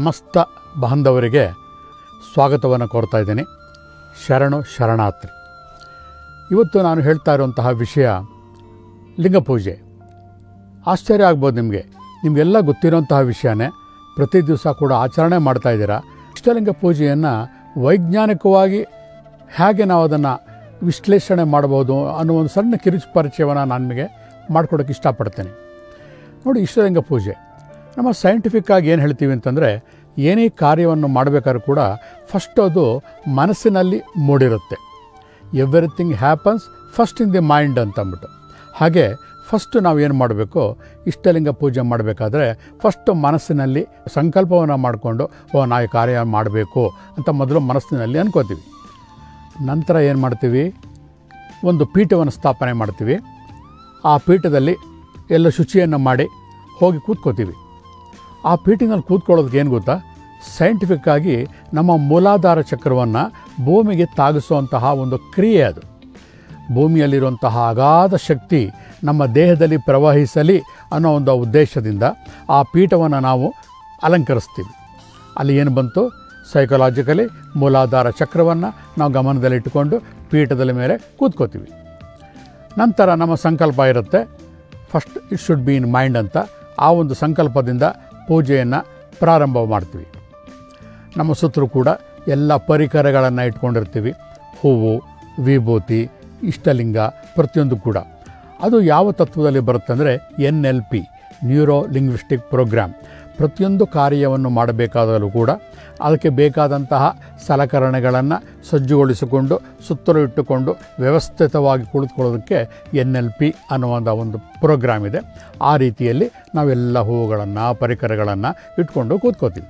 ಸಮಸ್ತ ಬಾಂಧವರಿಗೆ ಸ್ವಾಗತವನ್ನು ಕೋರ್ತಾ ಇದ್ದೀನಿ ಶರಣು ಶರಣಾರ್ಥಿ ಇವತ್ತು ನಾನು ಹೇಳ್ತಾ ಇರುವಂತಹ ವಿಷಯ ಲಿಂಗಪೂಜೆ ಆಶ್ಚರ್ಯ ಆಗ್ಬೋದು ನಿಮಗೆ ನಿಮಗೆಲ್ಲ ಗೊತ್ತಿರೋಂತಹ ವಿಷಯನೇ ಪ್ರತಿ ದಿವಸ ಕೂಡ ಆಚರಣೆ ಮಾಡ್ತಾ ಇದ್ದೀರಾ ಇಷ್ಟಲಿಂಗ ಪೂಜೆಯನ್ನು ವೈಜ್ಞಾನಿಕವಾಗಿ ಹೇಗೆ ನಾವು ಅದನ್ನು ವಿಶ್ಲೇಷಣೆ ಮಾಡ್ಬೋದು ಅನ್ನೋ ಒಂದು ಸಣ್ಣ ಕಿರುಚು ಪರಿಚಯವನ್ನು ನಾನು ನಿಮಗೆ ಮಾಡಿಕೊಡೋಕ್ಕೆ ಇಷ್ಟಪಡ್ತೇನೆ ನೋಡಿ ಇಷ್ಟಲಿಂಗ ಪೂಜೆ ನಮ್ಮ ಸೈಂಟಿಫಿಕ್ ಆಗಿ ಏನು ಹೇಳ್ತೀವಿ ಅಂತಂದರೆ ಏನೇ ಕಾರ್ಯವನ್ನು ಮಾಡಬೇಕಾದ್ರೂ ಕೂಡ ಫಸ್ಟ್ ಅದು ಮನಸ್ಸಿನಲ್ಲಿ ಮೂಡಿರುತ್ತೆ everything happens first in the mind ಅಂತ ಅಂದ್ಬಿಟ್ಟು ಹಾಗೆ ಫಸ್ಟ್ ನಾವು ಏನು ಮಾಡಬೇಕು ಇಷ್ಟಲಿಂಗ ಪೂಜೆ ಮಾಡಬೇಕಾದ್ರೆ ಫಸ್ಟ್ ಮನಸ್ಸಿನಲ್ಲಿ ಸಂಕಲ್ಪವನ್ನು ಮಾಡಿಕೊಂಡು ಓ ನಾ ಈ ಕಾರ್ಯ ಮಾಡಬೇಕು ಅಂತ ಮೊದಲು ಮನಸ್ಸಿನಲ್ಲಿ ಅನ್ಕೋತೀವಿ ನಂತರ ಏನು ಮಾಡ್ತೀವಿ ಒಂದು ಪೀಠವನ್ನು ಸ್ಥಾಪನೆ ಮಾಡ್ತೀವಿ ಆ ಪೀಠದಲ್ಲಿ ಎಲ್ಲ ಶುಚಿಯನ್ನು ಮಾಡಿ ಹೋಗಿ ಕೂತ್ಕೋತೀವಿ ಆ ಪೀಠಿನಲ್ಲಿ ಕೂತ್ಕೊಳ್ಳೋದಕ್ಕೆ ಏನು ಗೊತ್ತಾ ಸೈಂಟಿಫಿಕ್ ಆಗಿ ನಮ್ಮ ಮೂಲಾಧಾರ ಚಕ್ರವನ್ನು ಭೂಮಿಗೆ ತಾಗಿಸುವಂತಹ ಒಂದು ಕ್ರಿಯೆ ಅದು ಭೂಮಿಯಲ್ಲಿರುವಂತಹ ಅಗಾಧ ಶಕ್ತಿ ನಮ್ಮ ದೇಹದಲ್ಲಿ ಪ್ರವಹಿಸಲಿ ಅನ್ನೋ ಒಂದು ಉದ್ದೇಶದಿಂದ ಆ ಪೀಠವನ್ನು ನಾವು ಅಲಂಕರಿಸ್ತೀವಿ ಅಲ್ಲಿ ಏನು ಬಂತು ಸೈಕಲಾಜಿಕಲಿ ಮೂಲಾಧಾರ ಚಕ್ರವನ್ನು ನಾವು ಗಮನದಲ್ಲಿಟ್ಟುಕೊಂಡು ಪೀಠದ ಮೇಲೆ ಕೂತ್ಕೋತೀವಿ ನಂತರ ನಮ್ಮ ಸಂಕಲ್ಪ ಇರುತ್ತೆ first it should be in mind ಅಂತ ಆ ಒಂದು ಸಂಕಲ್ಪದಿಂದ ಪೂಜೆಯನ್ನು ಪ್ರಾರಂಭ ಮಾಡ್ತೀವಿ ನಮ್ಮ ಸುತ್ತಲೂ ಕೂಡ ಎಲ್ಲ ಪರಿಕರಗಳನ್ನು ಇಟ್ಕೊಂಡಿರ್ತೀವಿ ಹೂವು ವಿಭೂತಿ ಇಷ್ಟಲಿಂಗ ಪ್ರತಿಯೊಂದು ಕೂಡ ಅದು ಯಾವ ತತ್ವದಲ್ಲಿ ಬರುತ್ತೆ ಅಂದರೆ N L P neuro linguistic program ಪ್ರತಿಯೊಂದು ಕಾರ್ಯವನ್ನು ಮಾಡಬೇಕಾದರೂ ಕೂಡ ಅದಕ್ಕೆ ಬೇಕಾದಂತಹ ಸಲಕರಣೆಗಳನ್ನು ಸಜ್ಜುಗೊಳಿಸಿಕೊಂಡು ಸುತ್ತಲೂ ಇಟ್ಟುಕೊಂಡು ವ್ಯವಸ್ಥಿತವಾಗಿ ಕುಳಿತುಕೊಳ್ಳೋದಕ್ಕೆ ಎನ್ ಎಲ್ ಪಿ ಅನ್ನುವಂಥ ಒಂದು ಪ್ರೋಗ್ರಾಮ್ ಇದೆ ಆ ರೀತಿಯಲ್ಲಿ ನಾವೆಲ್ಲ ಹೂವುಗಳನ್ನು ಪರಿಕರಗಳನ್ನು ಇಟ್ಕೊಂಡು ಕೂತ್ಕೋತೀವಿ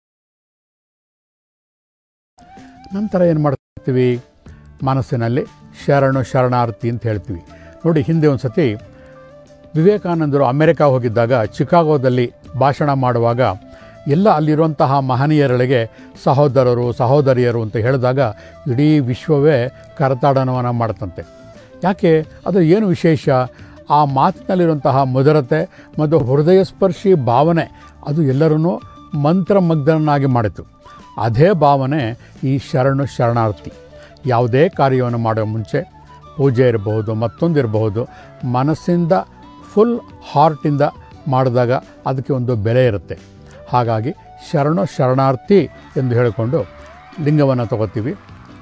ನಂತರ ಏನು ಮಾಡ್ತೀವಿ ಮನಸ್ಸಿನಲ್ಲಿ ಶರಣು ಶರಣಾರ್ಥಿ ಅಂತ ಹೇಳ್ತೀವಿ ನೋಡಿ ಹಿಂದೆ ಒಂದು ಸತಿ ವಿವೇಕಾನಂದರು ಅಮೆರಿಕ ಹೋಗಿದ್ದಾಗ ಚಿಕಾಗೋದಲ್ಲಿ ಭಾಷಣ ಮಾಡುವಾಗ ಎಲ್ಲ ಅಲ್ಲಿರುವಂತಹ ಮಹನೀಯರುಗಳಿಗೆ ಸಹೋದರರು ಸಹೋದರಿಯರು ಅಂತ ಹೇಳಿದಾಗ ಇಡೀ ವಿಶ್ವವೇ ಕರತಾಡನವನ್ನು ಮಾಡ್ತಂತೆ ಯಾಕೆ ಅದು ಏನು ವಿಶೇಷ ಆ ಮಾತಿನಲ್ಲಿರುವಂತಹ ಮಧುರತೆ ಮತ್ತು ಹೃದಯ ಸ್ಪರ್ಶಿ ಭಾವನೆ ಅದು ಎಲ್ಲರನ್ನೂ ಮಂತ್ರಮಗ್ಧನಾಗಿ ಮಾಡಿತು ಅದೇ ಭಾವನೆ ಈ ಶರಣು ಶರಣಾರ್ಥಿ ಯಾವುದೇ ಕಾರ್ಯವನ್ನು ಮಾಡೋ ಮುಂಚೆ ಪೂಜೆ ಇರಬಹುದು ಮತ್ತೊಂದಿರಬಹುದು ಮನಸ್ಸಿಂದ ಫುಲ್ ಹಾರ್ಟಿಂದ ಮಾಡಿದಾಗ ಅದಕ್ಕೆ ಒಂದು ಬೆಲೆ ಇರುತ್ತೆ ಹಾಗಾಗಿ ಶರಣು ಶರಣಾರ್ಥಿ ಎಂದು ಹೇಳಿಕೊಂಡು ಲಿಂಗವನ್ನು ತಗೋತೀವಿ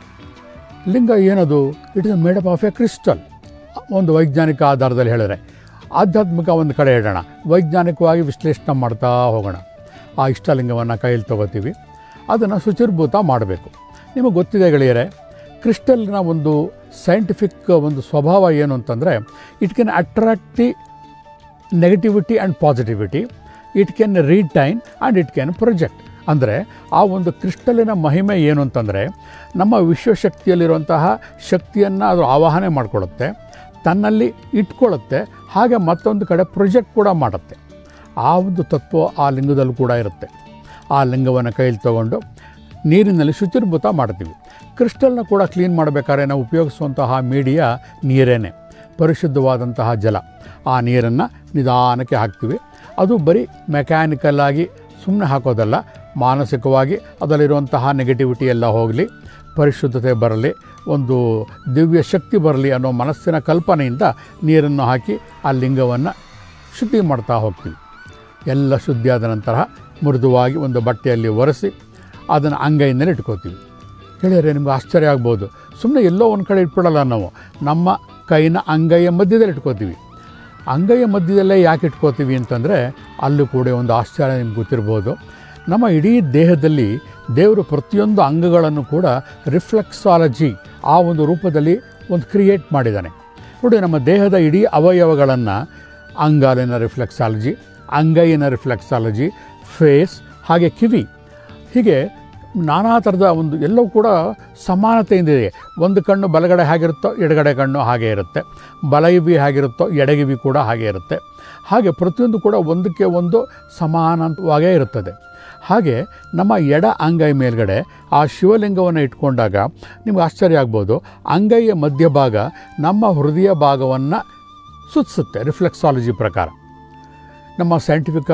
ಲಿಂಗ ಏನದು it is made up of a crystal ಒಂದು ವೈಜ್ಞಾನಿಕ ಆಧಾರದಲ್ಲಿ ಹೇಳಿದ್ರೆ ಆಧ್ಯಾತ್ಮಿಕ ಒಂದು ಕಡೆ ಇಡೋಣ ವೈಜ್ಞಾನಿಕವಾಗಿ ವಿಶ್ಲೇಷಣೆ ಮಾಡ್ತಾ ಹೋಗೋಣ ಆ ಇಷ್ಟಲಿಂಗವನ್ನು ಕೈಯಲ್ಲಿ ತಗೋತೀವಿ ಅದನ್ನು ಶುಚಿರ್ಭೂತ ಮಾಡಬೇಕು ನಿಮಗೆ ಗೊತ್ತಿದೆ ಗೆಳೆಯರೆ ಕ್ರಿಸ್ಟಲ್ನ ಒಂದು ಸೈಂಟಿಫಿಕ್ ಒಂದು ಸ್ವಭಾವ ಏನು ಅಂತಂದರೆ it can attract the negativity and positivity it can retain and it can project ಅಂದರೆ ಆ ಒಂದು ಕ್ರಿಸ್ಟಲಿನ ಮಹಿಮೆ ಏನು ಅಂತಂದರೆ ನಮ್ಮ ವಿಶ್ವಶಕ್ತಿಯಲ್ಲಿರುವಂತಹ ಶಕ್ತಿಯನ್ನು ಅದು ಆವಾಹನೆ ಮಾಡಿಕೊಳ್ಳುತ್ತೆ ತನ್ನಲ್ಲಿ ಇಟ್ಕೊಳ್ಳುತ್ತೆ ಹಾಗೆ ಮತ್ತೊಂದು ಕಡೆ ಪ್ರೊಜೆಕ್ಟ್ ಕೂಡ ಮಾಡುತ್ತೆ ಆ ಒಂದು ತತ್ವ ಆ ಲಿಂಗದಲ್ಲೂ ಕೂಡ ಇರುತ್ತೆ ಆ ಲಿಂಗವನ್ನು ಕೈಯಲ್ಲಿ ತಗೊಂಡು ನೀರಿನಲ್ಲಿ ಶುಚಿರ್ಭೂತ ಮಾಡ್ತೀವಿ ಕ್ರಿಸ್ಟಲ್ನ ಕೂಡ ಕ್ಲೀನ್ ಮಾಡಬೇಕಾದ್ರೆ ನಾವು ಉಪಯೋಗಿಸುವಂತಹ ಮೀಡಿಯಾ ನೀರೇನೆ ಪರಿಶುದ್ಧವಾದಂತಹ ಜಲ ಆ ನೀರನ್ನು ನಿಧಾನಕ್ಕೆ ಹಾಕ್ತೀವಿ ಅದು ಬರೀ ಮೆಕ್ಯಾನಿಕಲ್ ಆಗಿ ಸುಮ್ಮನೆ ಹಾಕೋದಲ್ಲ ಮಾನಸಿಕವಾಗಿ ಅದರಲ್ಲಿರುವಂತಹ ನೆಗೆಟಿವಿಟಿ ಎಲ್ಲ ಹೋಗಲಿ ಪರಿಶುದ್ಧತೆ ಬರಲಿ ಒಂದು ದಿವ್ಯ ಶಕ್ತಿ ಬರಲಿ ಅನ್ನೋ ಮನಸ್ಸಿನ ಕಲ್ಪನೆಯಿಂದ ನೀರನ್ನು ಹಾಕಿ ಆ ಲಿಂಗವನ್ನು ಶುದ್ಧಿ ಮಾಡ್ತಾ ಹೋಗ್ತೀವಿ ಎಲ್ಲ ಶುದ್ಧಿಯಾದ ನಂತರ ಮೃದುವಾಗಿ ಒಂದು ಬಟ್ಟೆಯಲ್ಲಿ ಒರೆಸಿ ಅದನ್ನು ಅಂಗೈಯಿಂದಲೇ ಇಟ್ಕೋತೀವಿ ಹೇಳಿದರೆ ನಿಮ್ಗೆ ಆಶ್ಚರ್ಯ ಆಗ್ಬೋದು ಸುಮ್ಮನೆ ಎಲ್ಲೋ ಒಂದು ಕಡೆ ಇಟ್ಬಿಡಲ್ಲ ನಾವು ನಮ್ಮ ಕೈನ ಅಂಗೈಯ ಮಧ್ಯದಲ್ಲಿ ಇಟ್ಕೋತೀವಿ ಅಂಗೈಯ ಮಧ್ಯದಲ್ಲೇ ಯಾಕೆ ಇಟ್ಕೋತೀವಿ ಅಂತಂದರೆ ಅಲ್ಲೂ ಕೂಡ ಒಂದು ಆಶ್ಚರ್ಯ ನಿಮ್ಗೆ ಗೊತ್ತಿರ್ಬೋದು ನಮ್ಮ ಇಡೀ ದೇಹದಲ್ಲಿ ದೇವರು ಪ್ರತಿಯೊಂದು ಅಂಗಗಳನ್ನು ಕೂಡ ರಿಫ್ಲೆಕ್ಸಾಲಜಿ ಆ ಒಂದು ರೂಪದಲ್ಲಿ ಒಂದು ಕ್ರಿಯೇಟ್ ಮಾಡಿದ್ದಾನೆ ನೋಡಿ ನಮ್ಮ ದೇಹದ ಇಡೀ ಅವಯವಗಳನ್ನು ಅಂಗಾಲಿನ ರಿಫ್ಲೆಕ್ಸಾಲಜಿ ಅಂಗೈನ ರಿಫ್ಲೆಕ್ಸಾಲಜಿ ಫೇಸ್ ಹಾಗೆ ಕಿವಿ ಹೀಗೆ ನಾನಾ ಥರದ ಒಂದು ಎಲ್ಲವೂ ಕೂಡ ಸಮಾನತೆಯಿಂದ ಇದೆ ಒಂದು ಕಣ್ಣು ಬಲಗಡೆ ಹೇಗಿರುತ್ತೋ ಎಡಗಡೆ ಕಣ್ಣು ಹಾಗೆ ಇರುತ್ತೆ ಬಲಗಿವಿ ಹೇಗಿರುತ್ತೋ ಎಡಗಿವಿ ಕೂಡ ಹಾಗೆ ಇರುತ್ತೆ ಹಾಗೆ ಪ್ರತಿಯೊಂದು ಕೂಡ ಒಂದಕ್ಕೆ ಒಂದು ಸಮಾನವಾಗೇ ಇರುತ್ತದೆ ಹಾಗೆ ನಮ್ಮ ಎಡ ಅಂಗೈ ಮೇಲ್ಗಡೆ ಆ ಶಿವಲಿಂಗವನ್ನು ಇಟ್ಕೊಂಡಾಗ ನಿಮ್ಗೆ ಆಶ್ಚರ್ಯ ಆಗ್ಬೋದು ಅಂಗೈಯ ಮಧ್ಯಭಾಗ ನಮ್ಮ ಹೃದಯ ಭಾಗವನ್ನು ಸುತ್ತಿಸುತ್ತೆ ರಿಫ್ಲೆಕ್ಸಾಲಜಿ ಪ್ರಕಾರ ನಮ್ಮ ಸೈಂಟಿಫಿಕ್ ಆಗಿ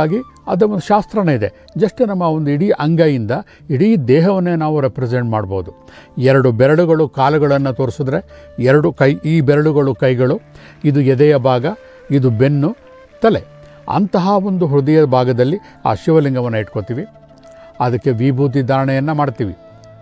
ಅದು ಒಂದು ಶಾಸ್ತ್ರನೇ ಇದೆ ಜಸ್ಟ್ ನಮ್ಮ ಒಂದು ಇಡೀ ಅಂಗೈಯಿಂದ ಇಡೀ ದೇಹವನ್ನೇ ನಾವು ರೆಪ್ರೆಸೆಂಟ್ ಮಾಡ್ಬೋದು ಎರಡು ಬೆರಳುಗಳು ಕಾಲುಗಳನ್ನು ತೋರಿಸಿದ್ರೆ ಎರಡು ಕೈ ಈ ಬೆರಳುಗಳು ಕೈಗಳು ಇದು ಎದೆಯ ಭಾಗ ಇದು ಬೆನ್ನು ತಲೆ ಅಂತಹ ಒಂದು ಹೃದಯದ ಭಾಗದಲ್ಲಿ ಆ ಶಿವಲಿಂಗವನ್ನು ಇಟ್ಕೋತೀವಿ ಅದಕ್ಕೆ ವಿಭೂತಿ ಧಾರಣೆಯನ್ನು ಮಾಡ್ತೀವಿ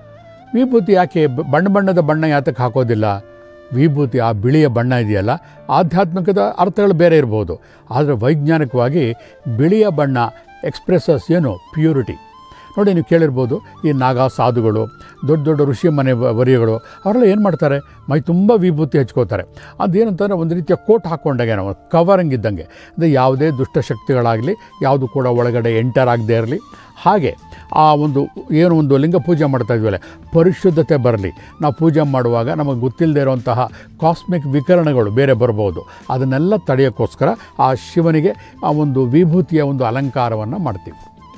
ವಿಭೂತಿ ಯಾಕೆ ಬ- ಬಣ್ಣ ಬಣ್ಣದ ಬಣ್ಣ ಯಾತಕ್ಕೆ ಹಾಕೋದಿಲ್ಲ ವಿಭೂತಿ ಆ ಬಿಳಿಯ ಬಣ್ಣ ಇದೆಯಲ್ಲ ಆಧ್ಯಾತ್ಮಿಕದ ಅರ್ಥಗಳು ಬೇರೆ ಇರ್ಬೋದು ಆದರೆ ವೈಜ್ಞಾನಿಕವಾಗಿ ಬಿಳಿಯ ಬಣ್ಣ ಎಕ್ಸ್ಪ್ರೆಸಸ್ ಏನು ಪ್ಯೂರಿಟಿ ನೋಡಿ ನೀವು ಕೇಳಿರ್ಬೋದು ಈ ನಾಗಾ ಸಾಧುಗಳು ದೊಡ್ಡ ದೊಡ್ಡ ಋಷಿ ಮನೆ ವ- ವರಿಯಗಳು ಅವರೆಲ್ಲ ಏನು ಮಾಡ್ತಾರೆ ಮೈ ತುಂಬ ವಿಭೂತಿ ಹಚ್ಕೋತಾರೆ ಅದೇನಂತಂದರೆ ಒಂದು ರೀತಿಯ ಕೋಟ್ ಹಾಕ್ಕೊಂಡಾಗೆ ನಾವು ಕವರಿಂಗ್ ಇದ್ದಂಗೆ ಅಂದರೆ ಯಾವುದೇ ದುಷ್ಟಶಕ್ತಿಗಳಾಗಲಿ ಯಾವುದು ಕೂಡ ಒಳಗಡೆ ಎಂಟರ್ ಆಗದೇ ಇರಲಿ ಹಾಗೆ ಆ ಒಂದು ಏನು ಒಂದು ಲಿಂಗ ಪೂಜೆ ಮಾಡ್ತಾ ಇದ್ವಲ್ಲ ಪರಿಶುದ್ಧತೆ ಬರಲಿ ನಾವು ಪೂಜೆ ಮಾಡುವಾಗ ನಮಗೆ ಗೊತ್ತಿಲ್ಲದೆ ಇರುವಂತಹ ಕಾಸ್ಮಿಕ್ ವಿಕರಣಗಳು ಬೇರೆ ಬರ್ಬೋದು ಅದನ್ನೆಲ್ಲ ತಡೆಯೋಕ್ಕೋಸ್ಕರ ಆ ಶಿವನಿಗೆ ಆ ಒಂದು ವಿಭೂತಿಯ ಒಂದು ಅಲಂಕಾರವನ್ನು ಮಾಡ್ತೀವಿ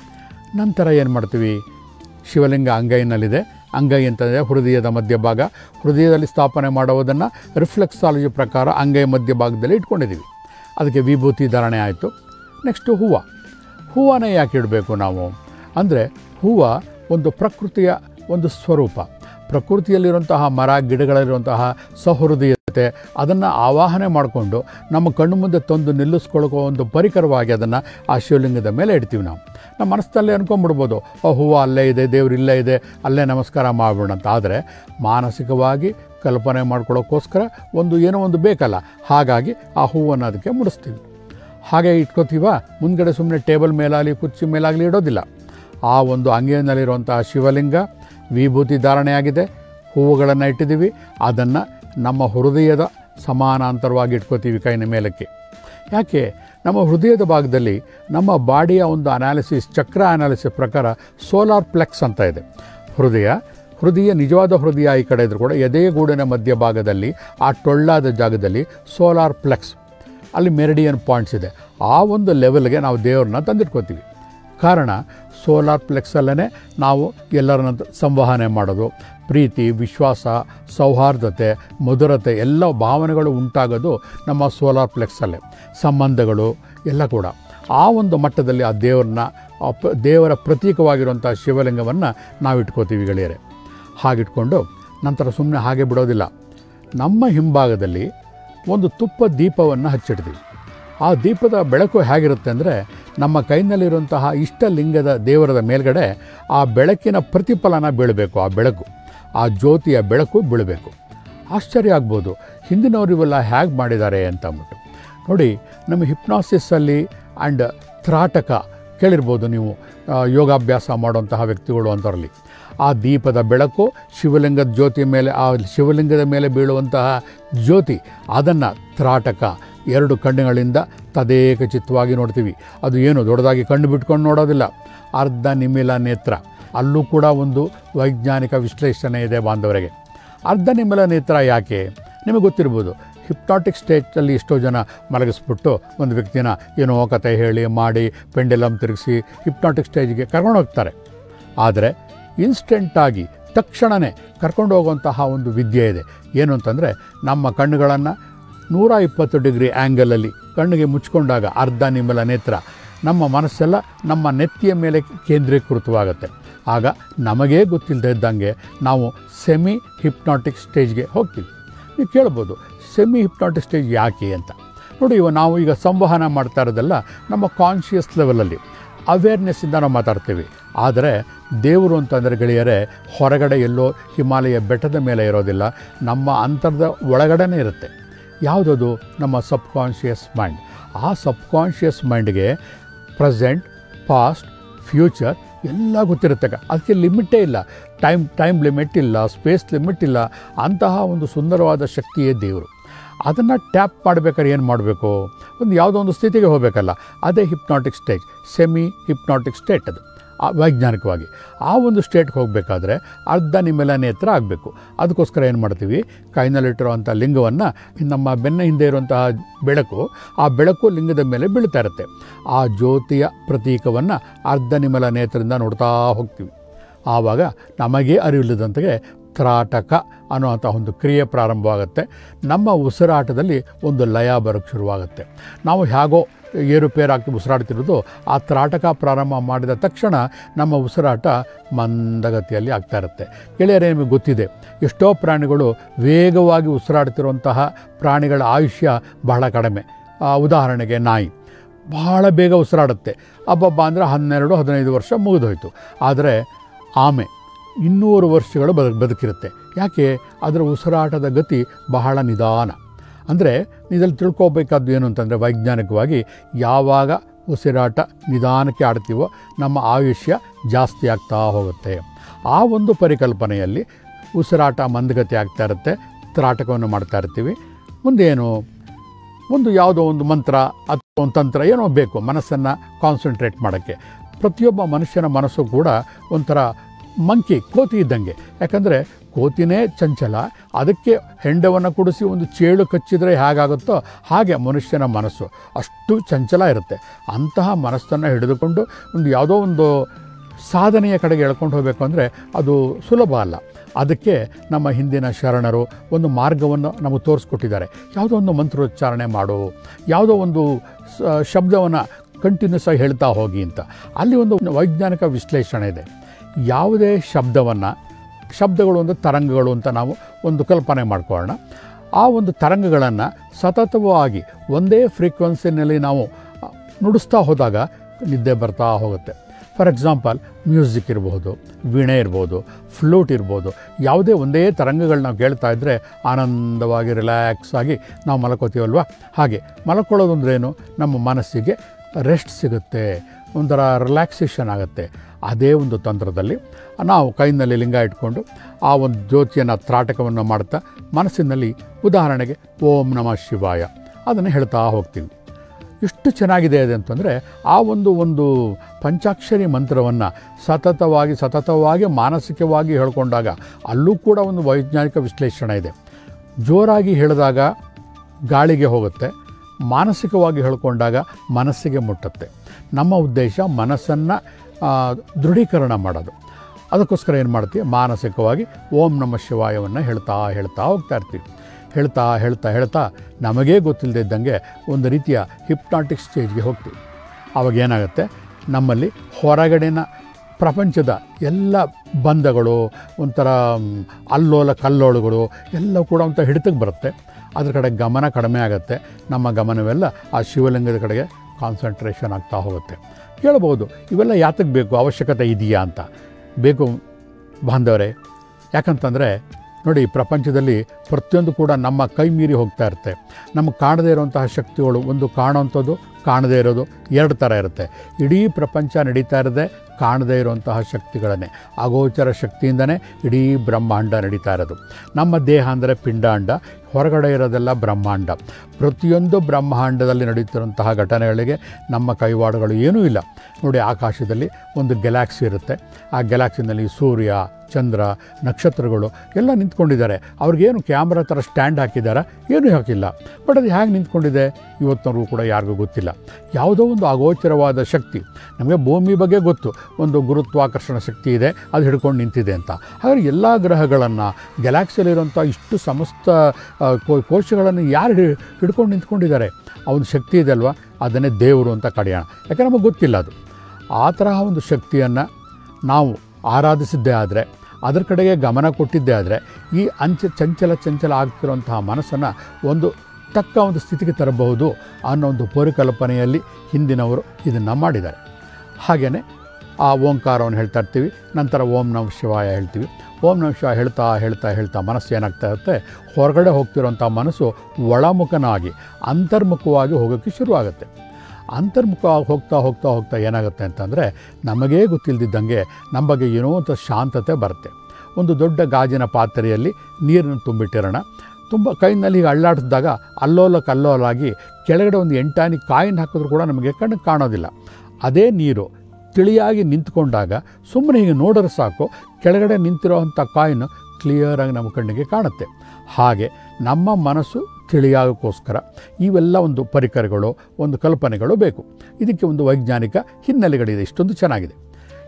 ನಂತರ ಏನು ಮಾಡ್ತೀವಿ ಶಿವಲಿಂಗ ಅಂಗೈನಲ್ಲಿದೆ ಅಂಗೈ ಅಂತಂದರೆ ಹೃದಯದ ಮಧ್ಯಭಾಗ ಹೃದಯದಲ್ಲಿ ಸ್ಥಾಪನೆ ಮಾಡುವುದನ್ನು ರಿಫ್ಲೆಕ್ಸಾಲಜಿ ಪ್ರಕಾರ ಅಂಗೈ ಮಧ್ಯಭಾಗದಲ್ಲಿ ಇಟ್ಕೊಂಡಿದ್ದೀವಿ ಅದಕ್ಕೆ ವಿಭೂತಿ ಧಾರಣೆ ಆಯಿತು ನೆಕ್ಸ್ಟು ಹೂವು ಹೂವನ್ನ ಯಾಕೆ ಇಡಬೇಕು ನಾವು ಅಂದರೆ ಹೂವು ಒಂದು ಪ್ರಕೃತಿಯ ಒಂದು ಸ್ವರೂಪ ಪ್ರಕೃತಿಯಲ್ಲಿರುವಂತಹ ಮರ ಗಿಡಗಳಲ್ಲಿರುವಂತಹ ಸಹೃದಯತೆ ಅದನ್ನು ಆವಾಹನೆ ಮಾಡಿಕೊಂಡು ನಮ್ಮ ಕಣ್ಣು ಮುಂದೆ ತಂದು ನಿಲ್ಲಿಸ್ಕೊಳ್ಳೋ ಒಂದು ಪರಿಕರವಾಗಿ ಅದನ್ನು ಆ ಶಿವಲಿಂಗದ ಮೇಲೆ ಇಡ್ತೀವಿ ನಾವು ನಮ್ಮ ಮನಸ್ಸಲ್ಲೇ ಅನ್ಕೊಂಡ್ಬಿಡ್ಬೋದು ಆ ಹೂವು ಅಲ್ಲೇ ಇದೆ ದೇವ್ರು ಇಲ್ಲೇ ಇದೆ ಅಲ್ಲೇ ನಮಸ್ಕಾರ ಮಾಡೋಣ ಅಂತ ಆದರೆ ಮಾನಸಿಕವಾಗಿ ಕಲ್ಪನೆ ಮಾಡ್ಕೊಳ್ಳೋಕ್ಕೋಸ್ಕರ ಒಂದು ಏನೋ ಒಂದು ಬೇಕಲ್ಲ ಹಾಗಾಗಿ ಆ ಹೂವನ್ನು ಅದಕ್ಕೆ ಮುಡಿಸ್ತೀವಿ ಹಾಗೆ ಇಟ್ಕೋತೀವ ಮುಂದ್ಗಡೆ ಸುಮ್ಮನೆ ಟೇಬಲ್ ಮೇಲಾಗಲಿ ಕುರ್ಚಿ ಮೇಲಾಗಲಿ ಇಡೋದಿಲ್ಲ ಆ ಒಂದು ಅಂಗೈನಲ್ಲಿರುವಂತಹ ಶಿವಲಿಂಗ ವಿಭೂತಿ ಧಾರಣೆಯಾಗಿದೆ ಹೂವುಗಳನ್ನು ಇಟ್ಟಿದ್ದೀವಿ ಅದನ್ನು ನಮ್ಮ ಹೃದಯದ ಸಮಾನಾಂತರವಾಗಿ ಇಟ್ಕೋತೀವಿ ಕೈನ ಮೇಲಕ್ಕೆ ಯಾಕೆ ನಮ್ಮ ಹೃದಯದ ಭಾಗದಲ್ಲಿ ನಮ್ಮ ಬಾಡಿಯ ಒಂದು ಅನಾಲಿಸಿಸ್ ಚಕ್ರ ಅನಾಲಿಸಿಸ್ ಪ್ರಕಾರ ಸೋಲಾರ್ ಪ್ಲೆಕ್ಸ್ ಅಂತ ಇದೆ ಹೃದಯ ಹೃದಯ ನಿಜವಾದ ಹೃದಯ ಈ ಕಡೆ ಇದ್ರೂ ಕೂಡ ಎದೆಯ ಗೂಡಿನ ಮಧ್ಯಭಾಗದಲ್ಲಿ ಆ ಟೊಳ್ಳಾದ ಜಾಗದಲ್ಲಿ ಸೋಲಾರ್ ಪ್ಲೆಕ್ಸ್ ಅಲ್ಲಿ ಮೆರಿಡಿಯನ್ ಪಾಯಿಂಟ್ಸ್ ಇದೆ ಆ ಒಂದು ಲೆವೆಲ್ಗೆ ನಾವು ದೇವ್ರನ್ನ ತಂದಿಟ್ಕೋತೀವಿ ಕಾರಣ ಸೋಲಾರ್ ಪ್ಲೆಕ್ಸಲ್ಲೇ ನಾವು ಎಲ್ಲರನ್ನ ಸಂವಹನೆ ಮಾಡೋದು ಪ್ರೀತಿ ವಿಶ್ವಾಸ ಸೌಹಾರ್ದತೆ ಮಧುರತೆ ಎಲ್ಲ ಭಾವನೆಗಳು ಉಂಟಾಗೋದು ನಮ್ಮ ಸೋಲಾರ್ ಪ್ಲೆಕ್ಸಲ್ಲೇ ಸಂಬಂಧಗಳು ಎಲ್ಲ ಕೂಡ ಆ ಒಂದು ಮಟ್ಟದಲ್ಲಿ ಆ ದೇವ್ರನ್ನ ಆ ಪ- ದೇವರ ಪ್ರತೀಕವಾಗಿರುವಂಥ ಶಿವಲಿಂಗವನ್ನು ನಾವು ಇಟ್ಕೋತೀವಿ ಗೆಳೆಯರೆ ಹಾಗಿಟ್ಕೊಂಡು ನಂತರ ಸುಮ್ಮನೆ ಹಾಗೆ ಬಿಡೋದಿಲ್ಲ ನಮ್ಮ ಹಿಂಭಾಗದಲ್ಲಿ ಒಂದು ತುಪ್ಪ ದೀಪವನ್ನು ಹಚ್ಚಿಡ್ತೀವಿ ಆ ದೀಪದ ಬೆಳಕು ಹೇಗಿರುತ್ತೆ ಅಂದರೆ ನಮ್ಮ ಕೈನಲ್ಲಿರುವಂತಹ ಇಷ್ಟಲಿಂಗದ ದೇವರದ ಮೇಲ್ಗಡೆ ಆ ಬೆಳಕಿನ ಪ್ರತಿಫಲನ ಬೀಳಬೇಕು ಆ ಬೆಳಕು ಆ ಜ್ಯೋತಿಯ ಬೆಳಕು ಬೀಳಬೇಕು ಆಶ್ಚರ್ಯ ಆಗ್ಬೋದು ಹಿಂದಿನವರು ಇವೆಲ್ಲ ಹೇಗೆ ಮಾಡಿದ್ದಾರೆ ಅಂತ ಅಂದ್ಬಿಟ್ಟು ನೋಡಿ ನಮ್ಮ ಹಿಪ್ನಾಸಿಸಲ್ಲಿ ಆ್ಯಂಡ್ ತ್ರಾಟಕ ಕೇಳಿರ್ಬೋದು ನೀವು ಆ, ಯೋಗಾಭ್ಯಾಸ ಮಾಡುವಂತಹ ವ್ಯಕ್ತಿಗಳು ಅಂತರಲ್ಲಿ ಆ ದೀಪದ ಬೆಳಕು ಶಿವಲಿಂಗದ ಜ್ಯೋತಿ ಮೇಲೆ ಆ ಶಿವಲಿಂಗದ ಮೇಲೆ ಬೀಳುವಂತಹ ಜ್ಯೋತಿ ಅದನ್ನು ತ್ರಾಟಕ ಎರಡು ಕಣ್ಣುಗಳಿಂದ ತದೇಕ ಚಿತ್ತವಾಗಿ ನೋಡ್ತೀವಿ ಅದು ಏನು ದೊಡ್ಡದಾಗಿ ಕಣ್ಣು ಬಿಟ್ಕೊಂಡು ನೋಡೋದಿಲ್ಲ ಅರ್ಧ ನಿಮಿಲ ನೇತ್ರ ಅಲ್ಲೂ ಕೂಡ ಒಂದು ವೈಜ್ಞಾನಿಕ ವಿಶ್ಲೇಷಣೆ ಇದೆ ಬಾಂಧವರಿಗೆ ಅರ್ಧ ನಿಮಿಲ ನೇತ್ರ ಯಾಕೆ ನಿಮಗೆ ಗೊತ್ತಿರ್ಬೋದು ಹಿಪ್ನಾಟಿಕ್ ಸ್ಟೇಜಲ್ಲಿ ಎಷ್ಟೋ ಜನ ಮಲಗಿಸ್ಬಿಟ್ಟು ಒಂದು ವ್ಯಕ್ತಿನ ಏನೋ ಕತೆ ಹೇಳಿ ಮಾಡಿ ಪೆಂಡೆಲಮ್ ತಿರುಗಿಸಿ ಹಿಪ್ನಾಟಿಕ್ ಸ್ಟೇಜ್ಗೆ ಕರ್ಕೊಂಡು ಹೋಗ್ತಾರೆ ಆದರೆ ಇನ್ಸ್ಟೆಂಟಾಗಿ ತಕ್ಷಣವೇ ಕರ್ಕೊಂಡು ಹೋಗುವಂತಹ ಒಂದು ವಿದ್ಯೆ ಇದೆ ಏನು ಅಂತಂದರೆ ನಮ್ಮ ಕಣ್ಣುಗಳನ್ನು ನೂರ ಇಪ್ಪತ್ತು ಡಿಗ್ರಿ ಆ್ಯಂಗಲಲ್ಲಿ ಕಣ್ಣಿಗೆ ಮುಚ್ಕೊಂಡಾಗ ಅರ್ಧ ನಿಮಿಲ ನೇತ್ರ ನಮ್ಮ ಮನಸ್ಸೆಲ್ಲ ನಮ್ಮ ನೆತ್ತಿಯ ಮೇಲೆ ಕೇಂದ್ರೀಕೃತವಾಗುತ್ತೆ ಆಗ ನಮಗೇ ಗೊತ್ತಿಲ್ಲದೆ ಇದ್ದಂಗೆ ನಾವು ಸೆಮಿ ಹಿಪ್ನಾಟಿಕ್ ಸ್ಟೇಜ್ಗೆ ಹೋಗ್ತೀವಿ ನೀವು ಕೇಳ್ಬೋದು ಸೆಮಿ ಹಿಪ್ನಾಟಿಕ್ ಸ್ಟೇಜ್ ಯಾಕೆ ಅಂತ ನೋಡಿ ಇವ ನಾವು ಈಗ ಸಂವಹನ ಮಾಡ್ತಾ ಇರೋದೆಲ್ಲ ನಮ್ಮ ಕಾನ್ಷಿಯಸ್ ಲೆವೆಲಲ್ಲಿ ಅವೇರ್ನೆಸ್ಸಿಂದ ನಾವು ಮಾತಾಡ್ತೀವಿ ಆದರೆ ದೇವರು ಅಂತಂದರೆ ಗೆಳೆಯರೆ ಹೊರಗಡೆ ಎಲ್ಲೋ ಹಿಮಾಲಯ ಬೆಟ್ಟದ ಮೇಲೆ ಇರೋದಿಲ್ಲ ನಮ್ಮ ಅಂತರದ ಒಳಗಡೆನೇ ಇರುತ್ತೆ ಯಾವುದದು ನಮ್ಮ ಸಬ್ಕಾನ್ಷಿಯಸ್ ಮೈಂಡ್ ಆ ಸಬ್ಕಾನ್ಷಿಯಸ್ ಮೈಂಡ್ಗೆ ಪ್ರೆಸೆಂಟ್ ಪಾಸ್ಟ್ ಫ್ಯೂಚರ್ ಎಲ್ಲ ಗೊತ್ತಿರುತ್ತೆ ಅದಕ್ಕೆ ಲಿಮಿಟೇ ಇಲ್ಲ ಟೈಮ್ ಟೈಮ್ ಲಿಮಿಟ್ ಇಲ್ಲ ಸ್ಪೇಸ್ ಲಿಮಿಟ್ ಇಲ್ಲ ಅಂತಹ ಒಂದು ಸುಂದರವಾದ ಶಕ್ತಿಯೇ ದೇವರು ಅದನ್ನು ಟ್ಯಾಪ್ ಮಾಡಬೇಕಾದ್ರೆ ಏನು ಮಾಡಬೇಕು ಒಂದು ಯಾವುದೋ ಒಂದು ಸ್ಥಿತಿಗೆ ಹೋಗಬೇಕಲ್ಲ ಅದೇ hypnotic stage semi hypnotic state ಅದು ಆ ವೈಜ್ಞಾನಿಕವಾಗಿ ಆ ಒಂದು ಸ್ಟೇಟ್ಗೆ ಹೋಗಬೇಕಾದ್ರೆ ಅರ್ಧ ನಿಮ್ಮೆಲ್ಲ ನೇತ್ರ ಆಗಬೇಕು ಅದಕ್ಕೋಸ್ಕರ ಏನು ಮಾಡ್ತೀವಿ ಕೈನಲ್ಲಿಟ್ಟಿರುವಂಥ ಲಿಂಗವನ್ನು ನಮ್ಮ ಬೆನ್ನ ಹಿಂದೆ ಇರುವಂತಹ ಬೆಳಕು ಆ ಬೆಳಕು ಲಿಂಗದ ಮೇಲೆ ಬೀಳ್ತಾ ಇರುತ್ತೆ ಆ ಜ್ಯೋತಿಯ ಪ್ರತೀಕವನ್ನು ಅರ್ಧ ನಿಮಲ ನೇತ್ರದಿಂದ ನೋಡ್ತಾ ಹೋಗ್ತೀವಿ ಆವಾಗ ನಮಗೇ ಅರಿವಿಲ್ಲದಂತೆಯೇ ತ್ರಾಟಕ ಅನ್ನುವಂಥ ಒಂದು ಕ್ರಿಯೆ ಪ್ರಾರಂಭವಾಗುತ್ತೆ ನಮ್ಮ ಉಸಿರಾಟದಲ್ಲಿ ಒಂದು ಲಯ ಬರೋಕ್ಕೆ ಶುರುವಾಗುತ್ತೆ ನಾವು ಹೇಗೋ ಏರುಪೇರಾಗಿ ಉಸಿರಾಡ್ತಿರೋದು ಆ ತ್ರಾಟಕ ಪ್ರಾರಂಭ ಮಾಡಿದ ತಕ್ಷಣ ನಮ್ಮ ಉಸಿರಾಟ ಮಂದಗತಿಯಲ್ಲಿ ಆಗ್ತಾ ಇರುತ್ತೆ ಗೆಳೆಯರೇ ನಿಮಗೆ ಗೊತ್ತಿದೆ ಎಷ್ಟೋ ಪ್ರಾಣಿಗಳು ವೇಗವಾಗಿ ಉಸಿರಾಡ್ತಿರುವಂತಹ ಪ್ರಾಣಿಗಳ ಆಯುಷ್ಯ ಬಹಳ ಕಡಿಮೆ ಆ, ಉದಾಹರಣೆಗೆ ನಾಯಿ ಬಹಳ ಬೇಗ ಉಸಿರಾಡುತ್ತೆ ಅಬ್ಬಬ್ಬ ಅಂದರೆ ಹನ್ನೆರಡು ಹದಿನೈದು ವರ್ಷ ಮುಗಿದೋಯ್ತು ಆದರೆ ಆಮೆ ಇನ್ನೂರು ವರ್ಷಗಳು ಬದು ಬದುಕಿರುತ್ತೆ ಯಾಕೆ ಅದರ ಉಸಿರಾಟದ ಗತಿ ಬಹಳ ನಿಧಾನ ಅಂದರೆ ಇದರಲ್ಲಿ ತಿಳ್ಕೊಬೇಕಾದ್ದು ಏನು ಅಂತಂದರೆ ವೈಜ್ಞಾನಿಕವಾಗಿ ಯಾವಾಗ ಉಸಿರಾಟ ನಿಧಾನಕ್ಕೆ ಆಡ್ತೀವೋ ನಮ್ಮ ಆಯುಷ್ಯ ಜಾಸ್ತಿ ಆಗ್ತಾ ಹೋಗುತ್ತೆ ಆ ಒಂದು ಪರಿಕಲ್ಪನೆಯಲ್ಲಿ ಉಸಿರಾಟ ಮಂದಗತಿ ಆಗ್ತಾ ಇರುತ್ತೆ ತ್ರಾಟಕವನ್ನು ಮಾಡ್ತಾ ಇರ್ತೀವಿ ಮುಂದೇನು ಒಂದು ಯಾವುದೋ ಒಂದು ಮಂತ್ರ ಅಥವಾ ಒಂದು ತಂತ್ರ ಏನೋ ಬೇಕು ಮನಸ್ಸನ್ನು ಕಾನ್ಸಂಟ್ರೇಟ್ ಮಾಡೋಕ್ಕೆ ಪ್ರತಿಯೊಬ್ಬ ಮನುಷ್ಯನ ಮನಸ್ಸು ಕೂಡ ಒಂಥರ ಮಂಕಿ ಕೋತಿ ಇದ್ದಂಗೆ ಯಾಕಂದರೆ ಕೋತಿನೇ ಚಂಚಲ ಅದಕ್ಕೆ ಹೆಂಡವನ್ನು ಕುಡಿಸಿ ಒಂದು ಚೇಳು ಕಚ್ಚಿದರೆ ಹೇಗಾಗುತ್ತೋ ಹಾಗೆ ಮನುಷ್ಯನ ಮನಸ್ಸು ಅಷ್ಟು ಚಂಚಲ ಇರುತ್ತೆ ಅಂತಹ ಮನಸ್ಸನ್ನು ಹಿಡಿದುಕೊಂಡು ಒಂದು ಯಾವುದೋ ಒಂದು ಸಾಧನೆಯ ಕಡೆಗೆ ಎಳ್ಕೊಂಡು ಹೋಗಬೇಕು ಅಂದರೆ ಅದು ಸುಲಭ ಅಲ್ಲ ಅದಕ್ಕೆ ನಮ್ಮ ಹಿಂದಿನ ಶರಣರು ಒಂದು ಮಾರ್ಗವನ್ನು ನಮಗೆ ತೋರಿಸ್ಕೊಟ್ಟಿದ್ದಾರೆ ಯಾವುದೋ ಒಂದು ಮಂತ್ರೋಚ್ಚಾರಣೆ ಮಾಡು ಯಾವುದೋ ಒಂದು ಸ- ಶಬ್ದವನ್ನು ಕಂಟಿನ್ಯೂಸ್ ಆಗಿ ಹೇಳ್ತಾ ಹೋಗಿ ಅಂತ ಅಲ್ಲಿ ಒಂದು ವೈಜ್ಞಾನಿಕ ವಿಶ್ಲೇಷಣೆ ಇದೆ ಯಾವುದೇ ಶಬ್ದವನ್ನು ಶಬ್ದಗಳು ಒಂದು ತರಂಗಗಳು ಅಂತ ನಾವು ಒಂದು ಕಲ್ಪನೆ ಮಾಡ್ಕೊಳ್ಳೋಣ ಆ ಒಂದು ತರಂಗಗಳನ್ನು ಸತತವಾಗಿ ಒಂದೇ ಫ್ರೀಕ್ವೆನ್ಸಿನಲ್ಲಿ ನಾವು ಆ, ನುಡಿಸ್ತಾ ಹೋದಾಗ ನಿದ್ದೆ ಬರ್ತಾ ಹೋಗುತ್ತೆ ಫಾರ್ ಎಕ್ಸಾಂಪಲ್ ಮ್ಯೂಸಿಕ್ ಇರ್ಬೋದು ವೀಣೆ ಇರ್ಬೋದು ಫ್ಲೂಟ್ ಇರ್ಬೋದು ಯಾವುದೇ ಒಂದೇ ತರಂಗಗಳು ನಾವು ಕೇಳ್ತಾ ಇದ್ದರೆ ಆನಂದವಾಗಿ ರಿಲ್ಯಾಕ್ಸ್ ಆಗಿ ನಾವು ಮಲ್ಕೋತೀವಲ್ವ ಹಾಗೆ ಮಲ್ಕೊಳ್ಳೋದಂದ್ರೇನು ನಮ್ಮ ಮನಸ್ಸಿಗೆ ರೆಸ್ಟ್ ಸಿಗುತ್ತೆ ಒಂಥರ ರಿಲ್ಯಾಕ್ಸೇಷನ್ ಆಗುತ್ತೆ ಅದೇ ಒಂದು ತಂತ್ರದಲ್ಲಿ ನಾವು ಕೈನಲ್ಲಿ ಲಿಂಗ ಇಟ್ಕೊಂಡು ಆ ಒಂದು ಜ್ಯೋತಿಯನ್ನು ತ್ರಾಟಕವನ್ನು ಮಾಡ್ತಾ ಮನಸ್ಸಿನಲ್ಲಿ ಉದಾಹರಣೆಗೆ ಓಂ ನಮಃ ಶಿವಾಯ ಅದನ್ನು ಹೇಳ್ತಾ ಹೋಗ್ತೀವಿ ಎಷ್ಟು ಚೆನ್ನಾಗಿದೆ ಅದು ಅಂತಂದರೆ ಆ ಒಂದು ಒಂದು ಪಂಚಾಕ್ಷರಿ ಮಂತ್ರವನ್ನು ಸತತವಾಗಿ ಸತತವಾಗಿ ಮಾನಸಿಕವಾಗಿ ಹೇಳ್ಕೊಂಡಾಗ ಅಲ್ಲೂ ಕೂಡ ಒಂದು ವೈಜ್ಞಾನಿಕ ವಿಶ್ಲೇಷಣೆ ಇದೆ ಜೋರಾಗಿ ಹೇಳಿದಾಗ ಗಾಳಿಗೆ ಹೋಗುತ್ತೆ ಮಾನಸಿಕವಾಗಿ ಹೇಳ್ಕೊಂಡಾಗ ಮನಸ್ಸಿಗೆ ಮುಟ್ಟುತ್ತೆ ನಮ್ಮ ಉದ್ದೇಶ ಮನಸ್ಸನ್ನು ದೃಢೀಕರಣ ಮಾಡೋದು ಅದಕ್ಕೋಸ್ಕರ ಏನು ಮಾಡ್ತೀವಿ ಮಾನಸಿಕವಾಗಿ ಓಂ ನಮ ಶಿವಾಯವನ್ನು ಹೇಳ್ತಾ ಹೇಳ್ತಾ ಹೋಗ್ತಾ ಇರ್ತೀವಿ ಹೇಳ್ತಾ ಹೇಳ್ತಾ ಹೇಳ್ತಾ ನಮಗೇ ಗೊತ್ತಿಲ್ಲದೆ ಇದ್ದಂಗೆ ಒಂದು ರೀತಿಯ ಹಿಪ್ನಾಟಿಕ್ ಸ್ಟೇಜ್ಗೆ ಹೋಗ್ತೀವಿ ಆವಾಗ ಏನಾಗುತ್ತೆ ನಮ್ಮಲ್ಲಿ ಹೊರಗಡೆನ ಪ್ರಪಂಚದ ಎಲ್ಲ ಬಂಧಗಳು ಒಂಥರ ಮ್, ಅಲ್ಲೋಲ ಕಲ್ಲೋಳುಗಳು ಎಲ್ಲ ಕೂಡ ಒಂಥರ ಹಿಡಿತಕ್ಕೆ ಬರುತ್ತೆ ಅದ್ರ ಕಡೆ ಗಮನ ಕಡಿಮೆ ಆಗುತ್ತೆ ನಮ್ಮ ಗಮನವೆಲ್ಲ ಆ ಶಿವಲಿಂಗದ ಕಡೆಗೆ ಕಾನ್ಸಂಟ್ರೇಷನ್ ಆಗ್ತಾ ಹೋಗುತ್ತೆ ಕೇಳ್ಬೋದು ಇವೆಲ್ಲ ಯಾತಕ್ಕೆ ಬೇಕು ಅವಶ್ಯಕತೆ ಇದೆಯಾ ಅಂತ ಬೇಕು ಬಾಂಧವರೇ ಯಾಕಂತಂದರೆ ನೋಡಿ ಪ್ರಪಂಚದಲ್ಲಿ ಪ್ರತಿಯೊಂದು ಕೂಡ ನಮ್ಮ ಕೈ ಮೀರಿ ಹೋಗ್ತಾ ಇರುತ್ತೆ ನಮಗೆ ಕಾಣದೇ ಇರುವಂತಹ ಶಕ್ತಿಗಳು ಒಂದು ಕಾಣುವಂಥದ್ದು ಕಾಣದೇ ಇರೋದು ಎರಡು ಥರ ಇರುತ್ತೆ ಇಡೀ ಪ್ರಪಂಚ ನಡೀತಾ ಇರೋದೇ ಕಾಣದೇ ಇರುವಂತಹ ಶಕ್ತಿಗಳನ್ನೇ ಅಗೋಚರ ಶಕ್ತಿಯಿಂದನೇ ಇಡೀ ಬ್ರಹ್ಮಾಂಡ ನಡೀತಾ ಇರೋದು ನಮ್ಮ ದೇಹ ಅಂದರೆ ಪಿಂಡಾಂಡ ಹೊರಗಡೆ ಇರೋದೆಲ್ಲ ಬ್ರಹ್ಮಾಂಡ ಪ್ರತಿಯೊಂದು ಬ್ರಹ್ಮಾಂಡದಲ್ಲಿ ನಡೀತಿರುವಂತಹ ಘಟನೆಗಳಿಗೆ ನಮ್ಮ ಕೈವಾಡಗಳು ಏನೂ ಇಲ್ಲ ನೋಡಿ ಆಕಾಶದಲ್ಲಿ ಒಂದು ಗ್ಯಾಲಾಕ್ಸಿ ಇರುತ್ತೆ ಆ ಗ್ಯಾಲಾಕ್ಸಿನಲ್ಲಿ ಸೂರ್ಯ ಚಂದ್ರ ನಕ್ಷತ್ರಗಳು ಎಲ್ಲ ನಿಂತ್ಕೊಂಡಿದ್ದಾರೆ ಅವ್ರಿಗೇನು ಕ್ಯಾಮ್ರಾ ಥರ ಸ್ಟ್ಯಾಂಡ್ ಹಾಕಿದ್ದಾರೆ ಏನೂ ಹಾಕಿಲ್ಲ ಬಟ್ ಅದು ಹೇಗೆ ನಿಂತ್ಕೊಂಡಿದೆ ಇವತ್ತಿನವರೆಗೂ ಕೂಡ ಯಾರಿಗೂ ಗೊತ್ತಿಲ್ಲ ಯಾವುದೋ ಒಂದು ಅಗೋಚರವಾದ ಶಕ್ತಿ ನಮಗೆ ಭೂಮಿ ಬಗ್ಗೆ ಗೊತ್ತು ಒಂದು ಗುರುತ್ವಾಕರ್ಷಣ ಶಕ್ತಿ ಇದೆ ಅದು ಹಿಡ್ಕೊಂಡು ನಿಂತಿದೆ ಅಂತ ಹಾಗಾದ್ರೆ ಎಲ್ಲ ಗ್ರಹಗಳನ್ನು ಗ್ಯಾಲಾಕ್ಸಿಯಲ್ಲಿರುವಂಥ ಇಷ್ಟು ಸಮಸ್ತ ಆ, ಕೋ- ಕೋಶಗಳನ್ನು ಯಾರು ಹಿಡ್- ಹಿಡ್ಕೊಂಡು ನಿಂತ್ಕೊಂಡಿದ್ದಾರೆ ಆ ಒಂದು ಶಕ್ತಿ ಇದೆ ಅಲ್ವಾ ಅದನ್ನೇ ದೇವರು ಅಂತ ಕರೆಯೋಣ ಯಾಕೆ ನಮಗೆ ಗೊತ್ತಿಲ್ಲ ಅದು ಆ ತರಹ ಒಂದು ಶಕ್ತಿಯನ್ನು ನಾವು ಆರಾಧಿಸಿದ್ದೇ ಆದರೆ ಅದರ ಕಡೆಗೆ ಗಮನ ಕೊಟ್ಟಿದ್ದೇ ಆದರೆ ಈ ಅಂಚೆ ಚಂಚಲ ಚಂಚಲ ಆಗ್ತಿರುವಂತಹ ಮನಸ್ಸನ್ನು ಒಂದು ತಕ್ಕ ಒಂದು ಸ್ಥಿತಿಗೆ ತರಬಹುದು ಅನ್ನೋ ಒಂದು ಪರಿಕಲ್ಪನೆಯಲ್ಲಿ ಹಿಂದಿನವರು ಇದನ್ನು ಮಾಡಿದ್ದಾರೆ ಹಾಗೆಯೇ ಆ ಓಂಕಾರವನ್ನು ಹೇಳ್ತಾ ಇರ್ತೀವಿ ನಂತರ ಓಂ ನಮ ಶಿವಾಯ ಹೇಳ್ತೀವಿ ಓಂ ನಮ ಶಿವಾಯ ಹೇಳ್ತಾ ಹೇಳ್ತಾ ಹೇಳ್ತಾ ಮನಸ್ಸು ಏನಾಗ್ತಾ ಇರುತ್ತೆ ಹೊರಗಡೆ ಹೋಗ್ತಿರೋಂಥ ಮನಸ್ಸು ಒಳಮುಖನಾಗಿ ಅಂತರ್ಮುಖವಾಗಿ ಹೋಗೋಕ್ಕೆ ಶುರುವಾಗುತ್ತೆ ಅಂತರ್ಮುಖವಾಗಿ ಹೋಗ್ತಾ ಹೋಗ್ತಾ ಹೋಗ್ತಾ ಏನಾಗುತ್ತೆ ಅಂತಂದರೆ ನಮಗೇ ಗೊತ್ತಿಲ್ಲದಿದ್ದಂಗೆ ನಮ್ಮ ಬಗ್ಗೆ ಏನೋ ಅಂತ ಶಾಂತತೆ ಬರುತ್ತೆ ಒಂದು ದೊಡ್ಡ ಗಾಜಿನ ಪಾತ್ರೆಯಲ್ಲಿ ನೀರನ್ನು ತುಂಬಿಟ್ಟಿರೋಣ ತುಂಬ ಕೈನಲ್ಲಿ ಹೀಗೆ ಅಳ್ಳಾಡಿಸಿದಾಗ ಅಲ್ಲೋಲ ಕಲ್ಲೋಲಾಗಿ ಕೆಳಗಡೆ ಒಂದು ಎಂಟಾಣಿ ಕಾಯಿನ ಹಾಕಿದ್ರು ಕೂಡ ನಮಗೆ ಕಣ್ಣಿಗೆ ಕಾಣೋದಿಲ್ಲ ಅದೇ ನೀರು ತಿಳಿಯಾಗಿ ನಿಂತ್ಕೊಂಡಾಗ ಸುಮ್ಮನೆ ಹೀಗೆ ನೋಡಿದ್ರೆ ಸಾಕು ಕೆಳಗಡೆ ನಿಂತಿರೋವಂಥ ಕಾಯಿನು ಕ್ಲಿಯರಾಗಿ ನಮ್ಮ ಕಣ್ಣಿಗೆ ಕಾಣುತ್ತೆ ಹಾಗೆ ನಮ್ಮ ಮನಸ್ಸು ತಿಳಿಯಾಗೋಕ್ಕೋಸ್ಕರ ಇವೆಲ್ಲ ಒಂದು ಪರಿಕರಗಳು ಒಂದು ಕಲ್ಪನೆಗಳು ಬೇಕು ಇದಕ್ಕೆ ಒಂದು ವೈಜ್ಞಾನಿಕ ಹಿನ್ನೆಲೆಗಳಿದೆ ಇಷ್ಟೊಂದು ಚೆನ್ನಾಗಿದೆ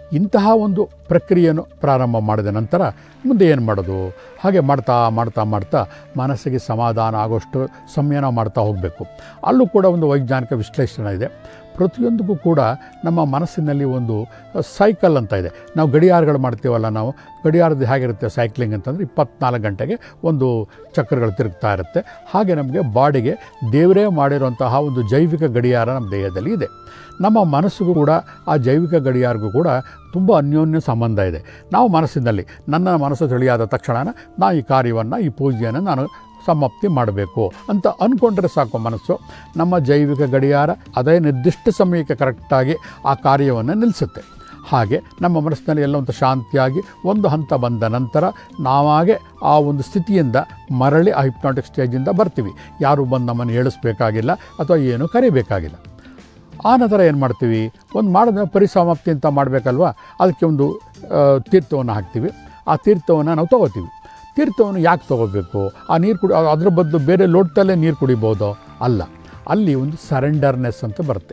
ಇಂತಹ ಒಂದು ಪ್ರಕ್ರಿಯೆಯನ್ನು ಪ್ರಾರಂಭ ಮಾಡಿದ ನಂತರ ಮುಂದೆ ಏನು ಮಾಡೋದು ಹಾಗೆ ಮಾಡ್ತಾ ಮಾಡ್ತಾ ಮಾಡ್ತಾ ಮನಸ್ಸಿಗೆ ಸಮಾಧಾನ ಆಗೋಷ್ಟು ಸಂಯಮ ಮಾಡ್ತಾ ಹೋಗಬೇಕು ಅಲ್ಲೂ ಕೂಡ ಒಂದು ವೈಜ್ಞಾನಿಕ ವಿಶ್ಲೇಷಣೆ ಇದೆ ಪ್ರತಿಯೊಂದಕ್ಕೂ ಕೂಡ ನಮ್ಮ ಮನಸ್ಸಿನಲ್ಲಿ ಒಂದು ಸೈಕಲ್ ಅಂತ ಇದೆ ನಾವು ಗಡಿಯಾರಗಳು ಮಾಡ್ತೀವಲ್ಲ ನಾವು ಗಡಿಯಾರದ ಹೇಗಿರುತ್ತೆ ಸೈಕ್ಲಿಂಗ್ ಅಂತಂದರೆ ಇಪ್ಪತ್ನಾಲ್ಕು ಗಂಟೆಗೆ ಒಂದು ಚಕ್ರಗಳು ತಿರುಗ್ತಾ ಇರುತ್ತೆ ಹಾಗೆ ನಮಗೆ ಬಾಡಿಗೆ ದೇವರೇ ಮಾಡಿರುವಂತಹ ಒಂದು ಜೈವಿಕ ಗಡಿಯಾರ ನಮ್ಮ ದೇಹದಲ್ಲಿ ಇದೆ ನಮ್ಮ ಮನಸ್ಸಿಗೂ ಕೂಡ ಆ ಜೈವಿಕ ಗಡಿಯಾರಿಗೂ ಕೂಡ ತುಂಬ ಅನ್ಯೋನ್ಯ ಸಂಬಂಧ ಇದೆ ನಾವು ಮನಸ್ಸಿನಲ್ಲಿ ನನ್ನ ಮನಸ್ಸು ತಿಳಿಯಾದ ತಕ್ಷಣ ನಾ ಈ ಕಾರ್ಯವನ್ನು ಈ ಪೂಜೆಯನ್ನು ನಾನು ಸಮಾಪ್ತಿ ಮಾಡಬೇಕು ಅಂತ ಅಂದ್ಕೊಂಡ್ರೆ ಸಾಕು ಮನಸ್ಸು ನಮ್ಮ ಜೈವಿಕ ಗಡಿಯಾರ ಅದೇ ನಿರ್ದಿಷ್ಟ ಸಮಯಕ್ಕೆ ಕರೆಕ್ಟಾಗಿ ಆ ಕಾರ್ಯವನ್ನು ನಿಲ್ಲಿಸುತ್ತೆ ಹಾಗೆ ನಮ್ಮ ಮನಸ್ಸಿನಲ್ಲಿ ಎಲ್ಲ ಒಂದು ಶಾಂತಿಯಾಗಿ ಒಂದು ಹಂತ ಬಂದ ನಂತರ ನಾವಾಗೆ ಆ ಒಂದು ಸ್ಥಿತಿಯಿಂದ ಮರಳಿ ಆ ಹಿಪ್ನಾಟಿಕ್ ಸ್ಟೇಜಿಂದ ಬರ್ತೀವಿ ಯಾರು ಬಂದು ನಮ್ಮನ್ನು ಹೇಳಿಸ್ಬೇಕಾಗಿಲ್ಲ ಅಥವಾ ಏನು ಕರಿಬೇಕಾಗಿಲ್ಲ ಆ ನಂತರ ಏನು ಮಾಡ್ತೀವಿ ಒಂದು ಮಾಡಿದ ಪರಿಸಮಾಪ್ತಿ ಅಂತ ಮಾಡಬೇಕಲ್ವ ಅದಕ್ಕೆ ಒಂದು ಆ, ತೀರ್ಥವನ್ನು ಹಾಕ್ತೀವಿ ಆ ತೀರ್ಥವನ್ನು ನಾವು ತೊಗೋತೀವಿ ತೀರ್ಥವನ್ನು ಯಾಕೆ ತೊಗೋಬೇಕು ಆ ನೀರು ಕುಡಿ ಅದ್ರ ಬದಲು ಬೇರೆ ಲೋಟದಲ್ಲೇ ನೀರು ಕುಡಿಬೋದೋ ಅಲ್ಲ ಅಲ್ಲಿ ಒಂದು ಸರೆಂಡರ್ನೆಸ್ ಅಂತ ಬರುತ್ತೆ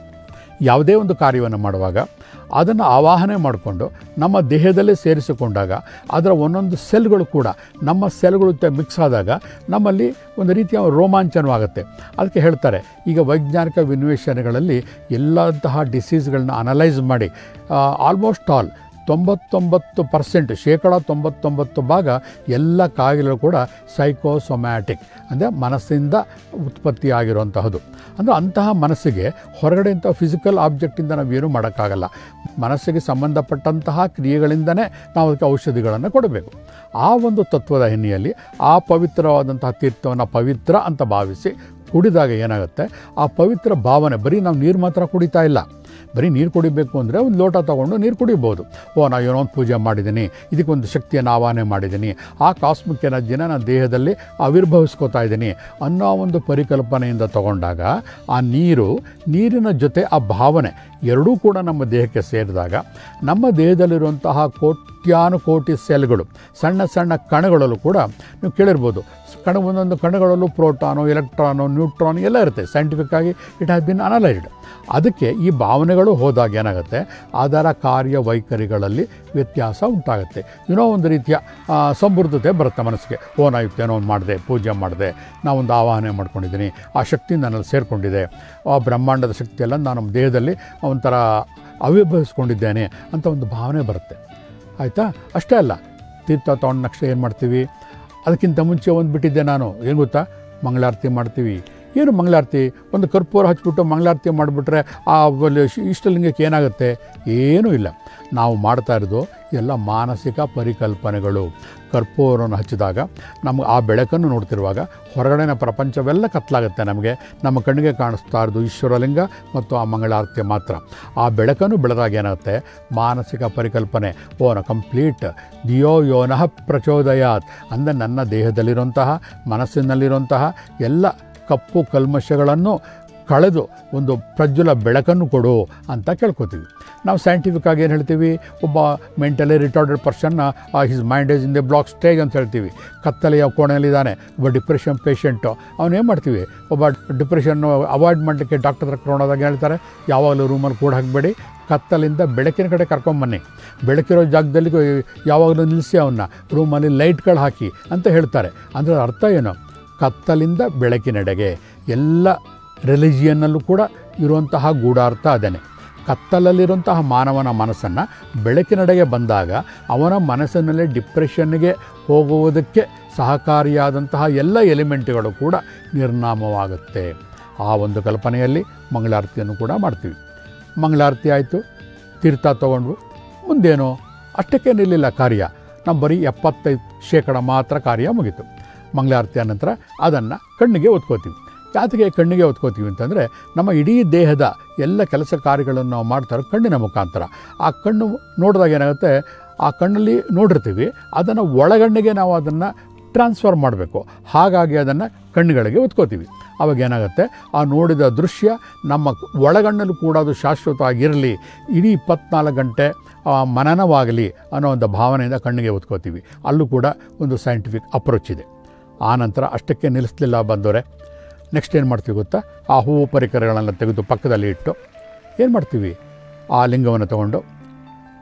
ಯಾವುದೇ ಒಂದು ಕಾರ್ಯವನ್ನು ಮಾಡುವಾಗ ಅದನ್ನು ಆವಾಹನೆ ಮಾಡಿಕೊಂಡು ನಮ್ಮ ದೇಹದಲ್ಲೇ ಸೇರಿಸಿಕೊಂಡಾಗ ಅದರ ಒಂದೊಂದು ಸೆಲ್ಗಳು ಕೂಡ ನಮ್ಮ ಸೆಲ್ಗಳ ಜೊತೆ ಮಿಕ್ಸ್ ಆದಾಗ ನಮ್ಮಲ್ಲಿ ಒಂದು ರೀತಿಯ ರೋಮಾಂಚನವಾಗುತ್ತೆ ಅದಕ್ಕೆ ಹೇಳ್ತಾರೆ ಈಗ ವೈಜ್ಞಾನಿಕ ವಿನ್ವೇಷಣೆಗಳಲ್ಲಿ ಎಲ್ಲಂತಹ ಡಿಸೀಸ್ಗಳನ್ನ ಅನಲೈಸ್ ಮಾಡಿ ಆಲ್ಮೋಸ್ಟ್ ಆಲ್ ತೊಂಬತ್ತೊಂಬತ್ತು ಪರ್ಸೆಂಟ್ ಶೇಕಡ ತೊಂಬತ್ತೊಂಬತ್ತು ಭಾಗ ಎಲ್ಲ ಕಾಯಿಲೆಗಳು ಕೂಡ ಸೈಕೋಸೊಮ್ಯಾಟಿಕ್ ಅಂದರೆ ಮನಸ್ಸಿಂದ ಉತ್ಪತ್ತಿಯಾಗಿರುವಂತಹದ್ದು ಅಂದರೆ ಅಂತಹ ಮನಸ್ಸಿಗೆ ಹೊರಗಡೆಯಿಂದ ಫಿಸಿಕಲ್ ಆಬ್ಜೆಕ್ಟಿಂದ ನಾವೇನು ಮಾಡೋಕ್ಕಾಗಲ್ಲ ಮನಸ್ಸಿಗೆ ಸಂಬಂಧಪಟ್ಟಂತಹ ಕ್ರಿಯೆಗಳಿಂದನೇ ನಾವು ಅದಕ್ಕೆ ಔಷಧಿಗಳನ್ನು ಕೊಡಬೇಕು ಆ ಒಂದು ತತ್ವದ ಹಿನ್ನೆಲೆಯಲ್ಲಿ ಆ ಪವಿತ್ರವಾದಂತಹ ತೀರ್ಥವನ್ನು ಪವಿತ್ರ ಅಂತ ಭಾವಿಸಿ ಕುಡಿದಾಗ ಏನಾಗುತ್ತೆ ಆ ಪವಿತ್ರ ಭಾವನೆ ಬರೀ ನಾವು ನೀರು ಮಾತ್ರ ಕುಡಿತಾ ಇಲ್ಲ ಬರೀ ನೀರು ಕುಡಿಬೇಕು ಅಂದರೆ ಒಂದು ಲೋಟ ತೊಗೊಂಡು ನೀರು ಕುಡಿಬೋದು ಓ ನಾನು ಏನೋ ಒಂದು ಪೂಜೆ ಮಾಡಿದ್ದೀನಿ ಇದಕ್ಕೊಂದು ಶಕ್ತಿಯನ್ನು ಆವಾಹನೆ ಮಾಡಿದ್ದೀನಿ ಆ ಕಾಸ್ಮಿಕ್ ಎನರ್ಜಿನ ನಾನು ದೇಹದಲ್ಲಿ ಆವಿರ್ಭವಿಸ್ಕೋತಾ ಇದ್ದೀನಿ ಅನ್ನೋ ಒಂದು ಪರಿಕಲ್ಪನೆಯಿಂದ ತಗೊಂಡಾಗ ಆ ನೀರು ನೀರಿನ ಜೊತೆ ಆ ಭಾವನೆ ಎರಡೂ ಕೂಡ ನಮ್ಮ ದೇಹಕ್ಕೆ ಸೇರಿದಾಗ ನಮ್ಮ ದೇಹದಲ್ಲಿರುವಂತಹ ಕೋಟ್ಯಾನುಕೋಟಿ ಸೆಲ್ಗಳು ಸಣ್ಣ ಸಣ್ಣ ಕಣಗಳಲ್ಲೂ ಕೂಡ ನೀವು ಕೇಳಿರ್ಬೋದು ಕಣ ಒಂದೊಂದು ಕಣಗಳಲ್ಲೂ ಪ್ರೋಟಾನು ಎಲೆಕ್ಟ್ರಾನು ನ್ಯೂಟ್ರಾನ್ ಎಲ್ಲ ಇರುತ್ತೆ ಸೈಂಟಿಫಿಕ್ ಆಗಿ ಇಟ್ ಹ್ಯಾಸ್ ಬಿನ್ ಅನಲೈಸ್ಡ್ ಅದಕ್ಕೆ ಈ ಭಾವನೆಗಳು ಹೋದಾಗ ಏನಾಗುತ್ತೆ ಅದರ ಕಾರ್ಯವೈಖರಿಗಳಲ್ಲಿ ವ್ಯತ್ಯಾಸ ಉಂಟಾಗುತ್ತೆ ಏನೋ ಒಂದು ರೀತಿಯ ಆ, ಸಮೃದ್ಧತೆ ಬರುತ್ತೆ ಮನಸ್ಸಿಗೆ ಓ ನಾ ಇವತ್ತೇನೋ ಒಂದು ಮಾಡಿದೆ ಪೂಜೆ ಮಾಡಿದೆ ನಾವೊಂದು ಆವಾಹನೆ ಮಾಡ್ಕೊಂಡಿದ್ದೀನಿ ಆ ಶಕ್ತಿ ನನ್ನಲ್ಲಿ ಸೇರಿಕೊಂಡಿದೆ ಆ ಬ್ರಹ್ಮಾಂಡದ ಶಕ್ತಿಯೆಲ್ಲ ನಾನು ನಮ್ಮ ದೇಹದಲ್ಲಿ ಒಂಥರ ಅವಿರ್ಭವಿಸ್ಕೊಂಡಿದ್ದೇನೆ ಅಂತ ಒಂದು ಭಾವನೆ ಬರುತ್ತೆ ಆಯಿತಾ ಅಷ್ಟೇ ಅಲ್ಲ ತೀರ್ಥ ತೊಗೊಂಡ ತಕ್ಷಣ ಏನು ಮಾಡ್ತೀವಿ ಅದಕ್ಕಿಂತ ಮುಂಚೆ ಒಂದು ಬಿಟ್ಟಿದ್ದೆ ನಾನು ಏನು ಗೊತ್ತಾ ಮಂಗಳಾರತಿ ಮಾಡ್ತೀವಿ ಏನು ಮಂಗಳಾರತಿ ಒಂದು ಕರ್ಪೂರ ಹಚ್ಬಿಟ್ಟು ಮಂಗಳಾರತಿ ಮಾಡಿಬಿಟ್ರೆ ಆ ಬಲ್- ಶ್- ಇಷ್ಟಲಿಂಗಕ್ಕೆ ಏನಾಗುತ್ತೆ ಏನೂ ಇಲ್ಲ ನಾವು ಮಾಡ್ತಾ ಇರೋದು ಎಲ್ಲ ಮಾನಸಿಕ ಪರಿಕಲ್ಪನೆಗಳು ಕರ್ಪೂರವನ್ನು ಹಚ್ಚಿದಾಗ ನಮಗೆ ಆ ಬೆಳಕನ್ನು ನೋಡ್ತಿರುವಾಗ ಹೊರಗಡೆನ ಪ್ರಪಂಚವೆಲ್ಲ ಕತ್ತಲಾಗುತ್ತೆ ನಮಗೆ ನಮ್ಮ ಕಣ್ಣಿಗೆ ಕಾಣಿಸ್ತಾ ಇರೋದು ಈಶ್ವರಲಿಂಗ ಮತ್ತು ಆ ಮಂಗಳಾರತಿ ಮಾತ್ರ ಆ ಬೆಳಕನ್ನು ಬೆಳೆದಾಗ ಏನಾಗುತ್ತೆ ಮಾನಸಿಕ ಪರಿಕಲ್ಪನೆ ಓನ ಕಂಪ್ಲೀಟ್ ದಿಯೋ ಯೋನಃ ಪ್ರಚೋದಯಾತ್ ಅಂದರೆ ನನ್ನ ದೇಹದಲ್ಲಿರುವಂತಹ ಮನಸ್ಸಿನಲ್ಲಿರುವಂತಹ ಎಲ್ಲ ಕಪ್ಪು ಕಲ್ಮಶಗಳನ್ನು ಕಳೆದು ಒಂದು ಪ್ರಜ್ವಲ ಬೆಳಕನ್ನು ಕೊಡು ಅಂತ ಕೇಳ್ಕೊತೀವಿ ನಾವು ಸೈಂಟಿಫಿಕ್ ಆಗಿ ಏನು ಹೇಳ್ತೀವಿ ಒಬ್ಬ ಮೆಂಟಲಿ ರಿಟಾರ್ಡೆಡ್ ಪರ್ಸನ್ನ his mind is in the block stage ಅಂತ ಹೇಳ್ತೀವಿ ಕತ್ತಲೆಯ ಕೋಣೆಯಲ್ಲಿದ್ದಾನೆ ಒಬ್ಬ ಡಿಪ್ರೆಷನ್ ಪೇಷಂಟು ಅವನೇನು ಮಾಡ್ತೀವಿ ಒಬ್ಬ ಡಿಪ್ರೆಷನ್ನು ಅವಾಯ್ಡ್ ಮಾಡಲಿಕ್ಕೆ ಡಾಕ್ಟರ್ ಹತ್ರ ಕರ್ಕೊಂಡೋದಾಗ ಹೇಳ್ತಾರೆ ಯಾವಾಗಲೂ ರೂಮಲ್ಲಿ ಕೂಡ ಹಾಕಬೇಡಿ ಕತ್ತಲಿಂದ ಬೆಳಕಿನ ಕಡೆ ಕರ್ಕೊಂಬನ್ನಿ ಬೆಳಕಿರೋ ಜಾಗದಲ್ಲಿ ಯಾವಾಗಲೂ ನಿಲ್ಲಿಸಿ ಅವನ್ನ ರೂಮಲ್ಲಿ ಲೈಟ್ಗಳು ಹಾಕಿ ಅಂತ ಹೇಳ್ತಾರೆ ಅಂದರೆ ಅರ್ಥ ಏನು ಕತ್ತಲಿಂದ ಬೆಳಕಿನೆಡೆಗೆ ಎಲ್ಲ ರಿಲಿಜಿಯನ್ನಲ್ಲೂ ಕೂಡ ಇರುವಂತಹ ಗೂಢಾರ್ಥ ಅದೇನೆ ಕತ್ತಲಲ್ಲಿರುವಂತಹ ಮಾನವನ ಮನಸ್ಸನ್ನು ಬೆಳಕಿನೆಡೆಗೆ ಬಂದಾಗ ಅವನ ಮನಸ್ಸಿನಲ್ಲಿ ಡಿಪ್ರೆಷನ್ಗೆ ಹೋಗುವುದಕ್ಕೆ ಸಹಕಾರಿಯಾದಂತಹ ಎಲ್ಲ ಎಲಿಮೆಂಟ್ಗಳು ಕೂಡ ನಿರ್ನಾಮವಾಗುತ್ತೆ ಆ ಒಂದು ಕಲ್ಪನೆಯಲ್ಲಿ ಮಂಗಳಾರತಿಯನ್ನು ಕೂಡ ಮಾಡ್ತೀವಿ ಮಂಗಳಾರತಿ ಆಯಿತು ತೀರ್ಥ ತಗೊಂಡ್ರು ಮುಂದೇನು ಅಷ್ಟಕ್ಕೆ ನಿಲ್ಲಿಲ್ಲ ಕಾರ್ಯ ನಮ್ಮ ಬರೀ ಎಪ್ಪತ್ತೈದು ಶೇಕಡ ಮಾತ್ರ ಕಾರ್ಯ ಮುಗೀತು ಮಂಗಳಾರತಿ ನಂತರ ಅದನ್ನು ಕಣ್ಣಿಗೆ ಒತ್ಕೋತೀವಿ ಯಾತಕ್ಕೆ ಕಣ್ಣಿಗೆ ಒತ್ಕೋತೀವಿ ಅಂತಂದರೆ ನಮ್ಮ ಇಡೀ ದೇಹದ ಎಲ್ಲ ಕೆಲಸ ಕಾರ್ಯಗಳನ್ನು ನಾವು ಮಾಡ್ತಾರೆ ಕಣ್ಣಿನ ಮುಖಾಂತರ ಆ ಕಣ್ಣು ನೋಡಿದಾಗ ಏನಾಗುತ್ತೆ ಆ ಕಣ್ಣಲ್ಲಿ ನೋಡಿರ್ತೀವಿ ಅದನ್ನು ಒಳಗಣ್ಣಿಗೆ ನಾವು ಅದನ್ನು ಟ್ರಾನ್ಸ್ಫರ್ ಮಾಡಬೇಕು ಹಾಗಾಗಿ ಅದನ್ನು ಕಣ್ಣುಗಳಿಗೆ ಒತ್ಕೋತೀವಿ ಅವಾಗ ಏನಾಗುತ್ತೆ ಆ ನೋಡಿದ ದೃಶ್ಯ ನಮ್ಮ ಒಳಗಣ್ಣಲ್ಲೂ ಕೂಡ ಅದು ಶಾಶ್ವತವಾಗಿರಲಿ ಇಡೀ ಇಪ್ಪತ್ನಾಲ್ಕು ಗಂಟೆ ಆ ಮನನವಾಗಲಿ ಅನ್ನೋ ಒಂದು ಭಾವನೆಯಿಂದ ಕಣ್ಣಿಗೆ ಒತ್ಕೋತೀವಿ ಅಲ್ಲೂ ಕೂಡ ಒಂದು ಸೈಂಟಿಫಿಕ್ ಅಪ್ರೋಚ್ ಇದೆ ಆ ನಂತರ ಅಷ್ಟಕ್ಕೆ ನಿಲ್ಲಿಸಲಿಲ್ಲ ಬಂದವರೆ ನೆಕ್ಸ್ಟ್ ಏನು ಮಾಡ್ತೀವಿ ಗೊತ್ತಾ ಆ ಹೂವು ಪರಿಕರಗಳನ್ನು ತೆಗೆದು ಪಕ್ಕದಲ್ಲಿ ಇಟ್ಟು ಏನು ಮಾಡ್ತೀವಿ ಆ ಲಿಂಗವನ್ನು ತಗೊಂಡು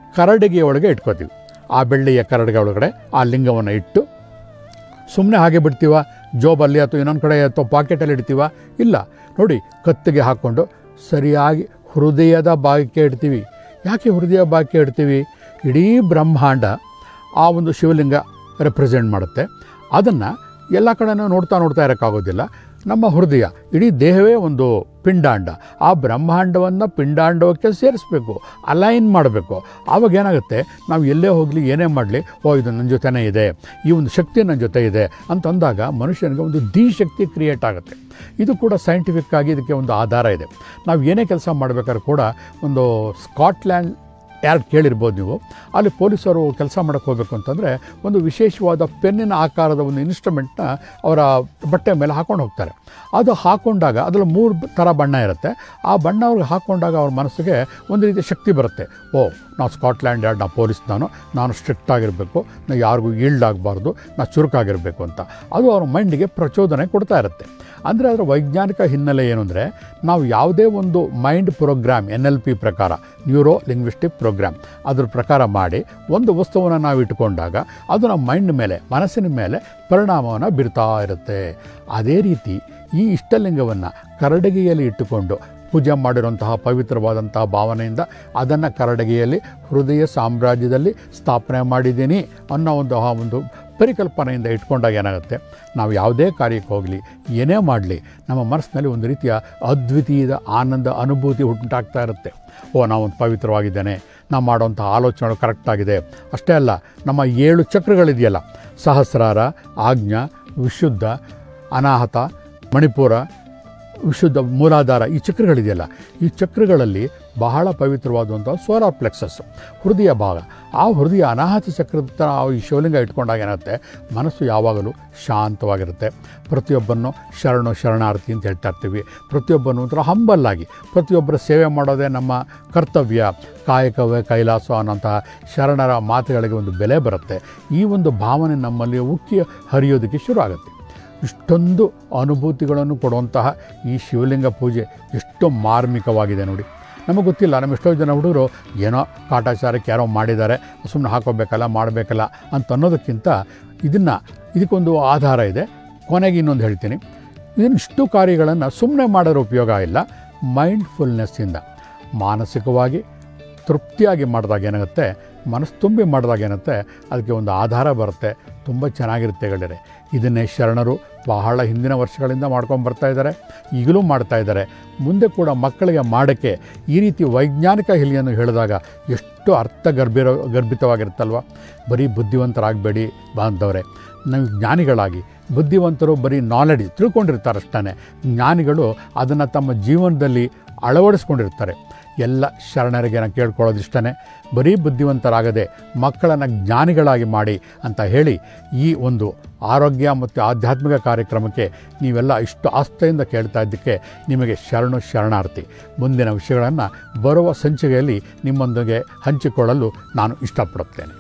ಕರಡಿಗೆ ಒಳಗೆ ಇಟ್ಕೋತೀವಿ ಆ ಬೆಳ್ಳಿಯ ಕರಡಿಗೆ ಒಳಗಡೆ ಆ ಲಿಂಗವನ್ನು ಇಟ್ಟು ಸುಮ್ಮನೆ ಹಾಗೆ ಬಿಡ್ತೀವ ಜೋಬಲ್ಲಿ ಅಥವಾ ಇನ್ನೊಂದು ಕಡೆ ಅಥವಾ ಪಾಕೆಟಲ್ಲಿ ಇಡ್ತೀವ ಇಲ್ಲ ನೋಡಿ ಕತ್ತಿಗೆ ಹಾಕ್ಕೊಂಡು ಸರಿಯಾಗಿ ಹೃದಯದ ಭಾಗಕ್ಕೆ ಇಡ್ತೀವಿ ಯಾಕೆ ಹೃದಯ ಭಾಗಕ್ಕೆ ಇಡ್ತೀವಿ ಇಡೀ ಬ್ರಹ್ಮಾಂಡ ಆ ಒಂದು ಶಿವಲಿಂಗ ರೆಪ್ರೆಸೆಂಟ್ ಮಾಡುತ್ತೆ ಅದನ್ನು ಎಲ್ಲ ಕಡೆನೂ ನೋಡ್ತಾ ನೋಡ್ತಾ ಇರೋಕ್ಕಾಗೋದಿಲ್ಲ ನಮ್ಮ ಹೃದಯ ಇಡೀ ದೇಹವೇ ಒಂದು ಪಿಂಡಾಂಡ ಆ ಬ್ರಹ್ಮಾಂಡವನ್ನು ಪಿಂಡಾಂಡಕ್ಕೆ ಸೇರಿಸ್ಬೇಕು ಅಲೈನ್ ಮಾಡಬೇಕು ಆವಾಗ ಏನಾಗುತ್ತೆ ನಾವು ಎಲ್ಲೇ ಹೋಗಲಿ ಏನೇ ಮಾಡಲಿ ಓ ಇದು ನನ್ನ ಜೊತೆನೇ ಇದೆ ಈ ಒಂದು ಶಕ್ತಿ ನನ್ನ ಜೊತೆ ಇದೆ ಅಂತಂದಾಗ ಮನುಷ್ಯನಿಗೆ ಒಂದು ಧೀ ಶಕ್ತಿ ಕ್ರಿಯೇಟ್ ಆಗುತ್ತೆ ಇದು ಕೂಡ ಸೈಂಟಿಫಿಕ್ ಆಗಿ ಇದಕ್ಕೆ ಒಂದು ಆಧಾರ ಇದೆ ನಾವು ಏನೇ ಕೆಲಸ ಮಾಡಬೇಕಾದ್ರೂ ಕೂಡ ಒಂದು ಸ್ಕಾಟ್ಲ್ಯಾಂಡ್ ಯಾರು ಕೇಳಿರ್ಬೋದು ನೀವು ಅಲ್ಲಿ ಪೊಲೀಸರು ಕೆಲಸ ಮಾಡೋಕ್ಕೆ ಹೋಗಬೇಕು ಅಂತಂದರೆ ಒಂದು ವಿಶೇಷವಾದ ಪೆನ್ನಿನ ಆಕಾರದ ಒಂದು ಇನ್ಸ್ಟ್ರೂಮೆಂಟ್ನ ಅವರ ಬಟ್ಟೆ ಮೇಲೆ ಹಾಕೊಂಡು ಹೋಗ್ತಾರೆ ಅದು ಹಾಕೊಂಡಾಗ ಅದರಲ್ಲಿ ಮೂರು ಥರ ಬಣ್ಣ ಇರುತ್ತೆ ಆ ಬಣ್ಣ ಅವ್ರಿಗೆ ಹಾಕ್ಕೊಂಡಾಗ ಅವ್ರ ಮನಸ್ಸಿಗೆ ಒಂದು ರೀತಿಯ ಶಕ್ತಿ ಬರುತ್ತೆ ಓ ನಾವು ಸ್ಕಾಟ್ಲ್ಯಾಂಡ್ ಯಾರ್ಡ್ ನಾವು ಪೊಲೀಸ್ ನಾನು ನಾನು ಸ್ಟ್ರಿಕ್ಟ್ ಆಗಿರಬೇಕು ನಾನು ಯಾರಿಗೂ ಈಲ್ಡ್ ಆಗಬಾರ್ದು ನಾನು ಚುರುಕಾಗಿರಬೇಕು ಅಂತ ಅದು ಅವ್ರ ಮೈಂಡಿಗೆ ಪ್ರಚೋದನೆ ಕೊಡ್ತಾ ಇರುತ್ತೆ ಅಂದರೆ ಅದರ ವೈಜ್ಞಾನಿಕ ಹಿನ್ನೆಲೆ ಏನು ಅಂದರೆ ನಾವು ಯಾವುದೇ ಒಂದು mind program N L P ಪ್ರಕಾರ ನ್ಯೂರೋ ಲಿಂಗ್ವಿಸ್ಟಿಕ್ ಪ್ರೋಗ್ರಾಮ್ ಅದ್ರ ಪ್ರಕಾರ ಮಾಡಿ ಒಂದು ವಸ್ತುವನ್ನು ನಾವು ಇಟ್ಕೊಂಡಾಗ ಅದು ನಮ್ಮ ಮೈಂಡ್ ಮೇಲೆ ಮನಸ್ಸಿನ ಮೇಲೆ ಪರಿಣಾಮವನ್ನು ಬೀರ್ತಾ ಇರುತ್ತೆ ಅದೇ ರೀತಿ ಈ ಇಷ್ಟಲಿಂಗವನ್ನು ಕರಡಗಿಯಲ್ಲಿ ಇಟ್ಟುಕೊಂಡು ಪೂಜೆ ಮಾಡಿರುವಂತಹ ಪವಿತ್ರವಾದಂತಹ ಭಾವನೆಯಿಂದ ಅದನ್ನು ಕರಡಗಿಯಲ್ಲಿ ಹೃದಯ ಸಾಮ್ರಾಜ್ಯದಲ್ಲಿ ಸ್ಥಾಪನೆ ಮಾಡಿದ್ದೀನಿ ಅನ್ನೋ ಒಂದು ಆ ಒಂದು ಪರಿಕಲ್ಪನೆಯಿಂದ ಇಟ್ಕೊಂಡಾಗ ಏನಾಗುತ್ತೆ ನಾವು ಯಾವುದೇ ಕಾರ್ಯಕ್ಕೆ ಹೋಗಲಿ ಏನೇ ಮಾಡಲಿ ನಮ್ಮ ಮನಸ್ಸಿನಲ್ಲಿ ಒಂದು ರೀತಿಯ ಅದ್ವಿತೀಯದ ಆನಂದ ಅನುಭೂತಿ ಉಂಟಾಗ್ತಾ ಇರುತ್ತೆ ಓ ನಾವೊಂದು ಪವಿತ್ರವಾಗಿದ್ದೇನೆ ನಾವು ಮಾಡೋವಂಥ ಆಲೋಚನೆಗಳು ಕರೆಕ್ಟಾಗಿದೆ ಅಷ್ಟೇ ಅಲ್ಲ ನಮ್ಮ ಏಳು ಚಕ್ರಗಳಿದೆಯಲ್ಲ ಸಹಸ್ರಾರ ಆಜ್ಞಾ ವಿಶುದ್ಧ ಅನಾಹತ ಮಣಿಪುರ ವಿಶುದ್ಧ ಮೂಲಾಧಾರ ಈ ಚಕ್ರಗಳಿದೆಯಲ್ಲ ಈ ಚಕ್ರಗಳಲ್ಲಿ ಬಹಳ ಪವಿತ್ರವಾದಂಥ ಸೋಲಾರ್ ಪ್ಲೆಕ್ಸಸ್ ಹೃದಯ ಭಾಗ ಆ ಹೃದಯ ಅನಾಹತ ಚಕ್ರದ ಥರ ಆ ಈ ಶಿವಲಿಂಗ ಇಟ್ಕೊಂಡಾಗ ಏನಾಗುತ್ತೆ ಮನಸ್ಸು ಯಾವಾಗಲೂ ಶಾಂತವಾಗಿರುತ್ತೆ ಪ್ರತಿಯೊಬ್ಬನ್ನು ಶರಣು ಶರಣಾರ್ಥಿ ಅಂತ ಹೇಳ್ತಾ ಇರ್ತೀವಿ ಪ್ರತಿಯೊಬ್ಬನು ಒಂಥರ ಹಂಬಲ್ಲಾಗಿ ಪ್ರತಿಯೊಬ್ಬರ ಸೇವೆ ಮಾಡೋದೇ ನಮ್ಮ ಕರ್ತವ್ಯ ಕಾಯಕವೇ ಕೈಲಾಸ ಅನ್ನೋಂತಹ ಶರಣರ ಮಾತುಗಳಿಗೆ ಒಂದು ಬೆಲೆ ಬರುತ್ತೆ ಈ ಒಂದು ಭಾವನೆ ನಮ್ಮಲ್ಲಿ ಉಕ್ಕಿ ಹರಿಯೋದಕ್ಕೆ ಶುರು ಆಗುತ್ತೆ ಇಷ್ಟೊಂದು ಅನುಭೂತಿಗಳನ್ನು ಕೊಡುವಂತಹ ಈ ಶಿವಲಿಂಗ ಪೂಜೆ ಎಷ್ಟು ಮಾರ್ಮಿಕವಾಗಿದೆ ನೋಡಿ ನಮಗೆ ಗೊತ್ತಿಲ್ಲ ನಮ್ಮ ಎಷ್ಟೋ ಜನ ಹುಡುಗರು ಏನೋ ಕಾಟಾಚಾರಕ್ಕೆ ಯಾರೋ ಮಾಡಿದ್ದಾರೆ ಸುಮ್ಮನೆ ಹಾಕೋಬೇಕಲ್ಲ ಮಾಡಬೇಕಲ್ಲ ಅಂತ ಅನ್ನೋದಕ್ಕಿಂತ ಇದನ್ನು ಇದಕ್ಕೊಂದು ಆಧಾರ ಇದೆ ಕೊನೆಗೆ ಇನ್ನೊಂದು ಹೇಳ್ತೀನಿ ಇದನ್ನು ಇಷ್ಟು ಕಾರ್ಯಗಳನ್ನು ಸುಮ್ಮನೆ ಮಾಡೋದ್ರ ಉಪಯೋಗ ಇಲ್ಲ ಮೈಂಡ್ಫುಲ್ನೆಸ್ಸಿಂದ ಮಾನಸಿಕವಾಗಿ ತೃಪ್ತಿಯಾಗಿ ಮಾಡಿದಾಗ ಏನಾಗುತ್ತೆ ಮನಸ್ಸು ತುಂಬಿ ಮಾಡಿದಾಗ ಏನಾಗುತ್ತೆ ಅದಕ್ಕೆ ಒಂದು ಆಧಾರ ಬರುತ್ತೆ ತುಂಬ ಚೆನ್ನಾಗಿರುತ್ತೆ ಗೆಳೆಯರೆ ಇದನ್ನೇ ಶರಣರು ಬಹಳ ಹಿಂದಿನ ವರ್ಷಗಳಿಂದ ಮಾಡ್ಕೊಂಡು ಬರ್ತಾ ಇದ್ದಾರೆ ಈಗಲೂ ಮಾಡ್ತಾ ಇದ್ದಾರೆ ಮುಂದೆ ಕೂಡ ಮಕ್ಕಳಿಗೆ ಮಾಡೋಕ್ಕೆ ಈ ರೀತಿ ವೈಜ್ಞಾನಿಕ ಹಿಲಿಯನ್ನು ಹೇಳಿದಾಗ ಎಷ್ಟು ಅರ್ಥ ಗರ್ಭಿರ ಗರ್ಭಿತವಾಗಿರುತ್ತಲ್ವ ಬರೀ ಬುದ್ಧಿವಂತರಾಗಬೇಡಿ ಬಾಂಧವರೇ ನಾವು ಜ್ಞಾನಿಗಳಾಗಿ ಬುದ್ಧಿವಂತರು ಬರೀ ನಾಲೆಡ್ಜ್ ತಿಳ್ಕೊಂಡಿರ್ತಾರಷ್ಟೇ ಜ್ಞಾನಿಗಳು ಅದನ್ನು ತಮ್ಮ ಜೀವನದಲ್ಲಿ ಅಳವಡಿಸ್ಕೊಂಡಿರ್ತಾರೆ ಎಲ್ಲ ಶರಣರಿಗೆ ನಾನು ಕೇಳ್ಕೊಳ್ಳೋದಿಷ್ಟೇ ಬರೀ ಬುದ್ಧಿವಂತರಾಗದೆ ಮಕ್ಕಳನ್ನು ಜ್ಞಾನಿಗಳಾಗಿ ಮಾಡಿ ಅಂತ ಹೇಳಿ ಈ ಒಂದು ಆರೋಗ್ಯ ಮತ್ತು ಆಧ್ಯಾತ್ಮಿಕ ಕಾರ್ಯಕ್ರಮಕ್ಕೆ ನೀವೆಲ್ಲ ಇಷ್ಟು ಆಸ್ಥೆಯಿಂದ ಕೇಳ್ತಾ ಇದ್ದಕ್ಕೆ ನಿಮಗೆ ಶರಣು ಶರಣಾರ್ಥಿ ಮುಂದಿನ ವಿಷಯಗಳನ್ನು ಬರುವ ಸಂಚಿಕೆಯಲ್ಲಿ ನಿಮ್ಮೊಂದಿಗೆ ಹಂಚಿಕೊಳ್ಳಲು ನಾನು ಇಷ್ಟಪಡುತ್ತೇನೆ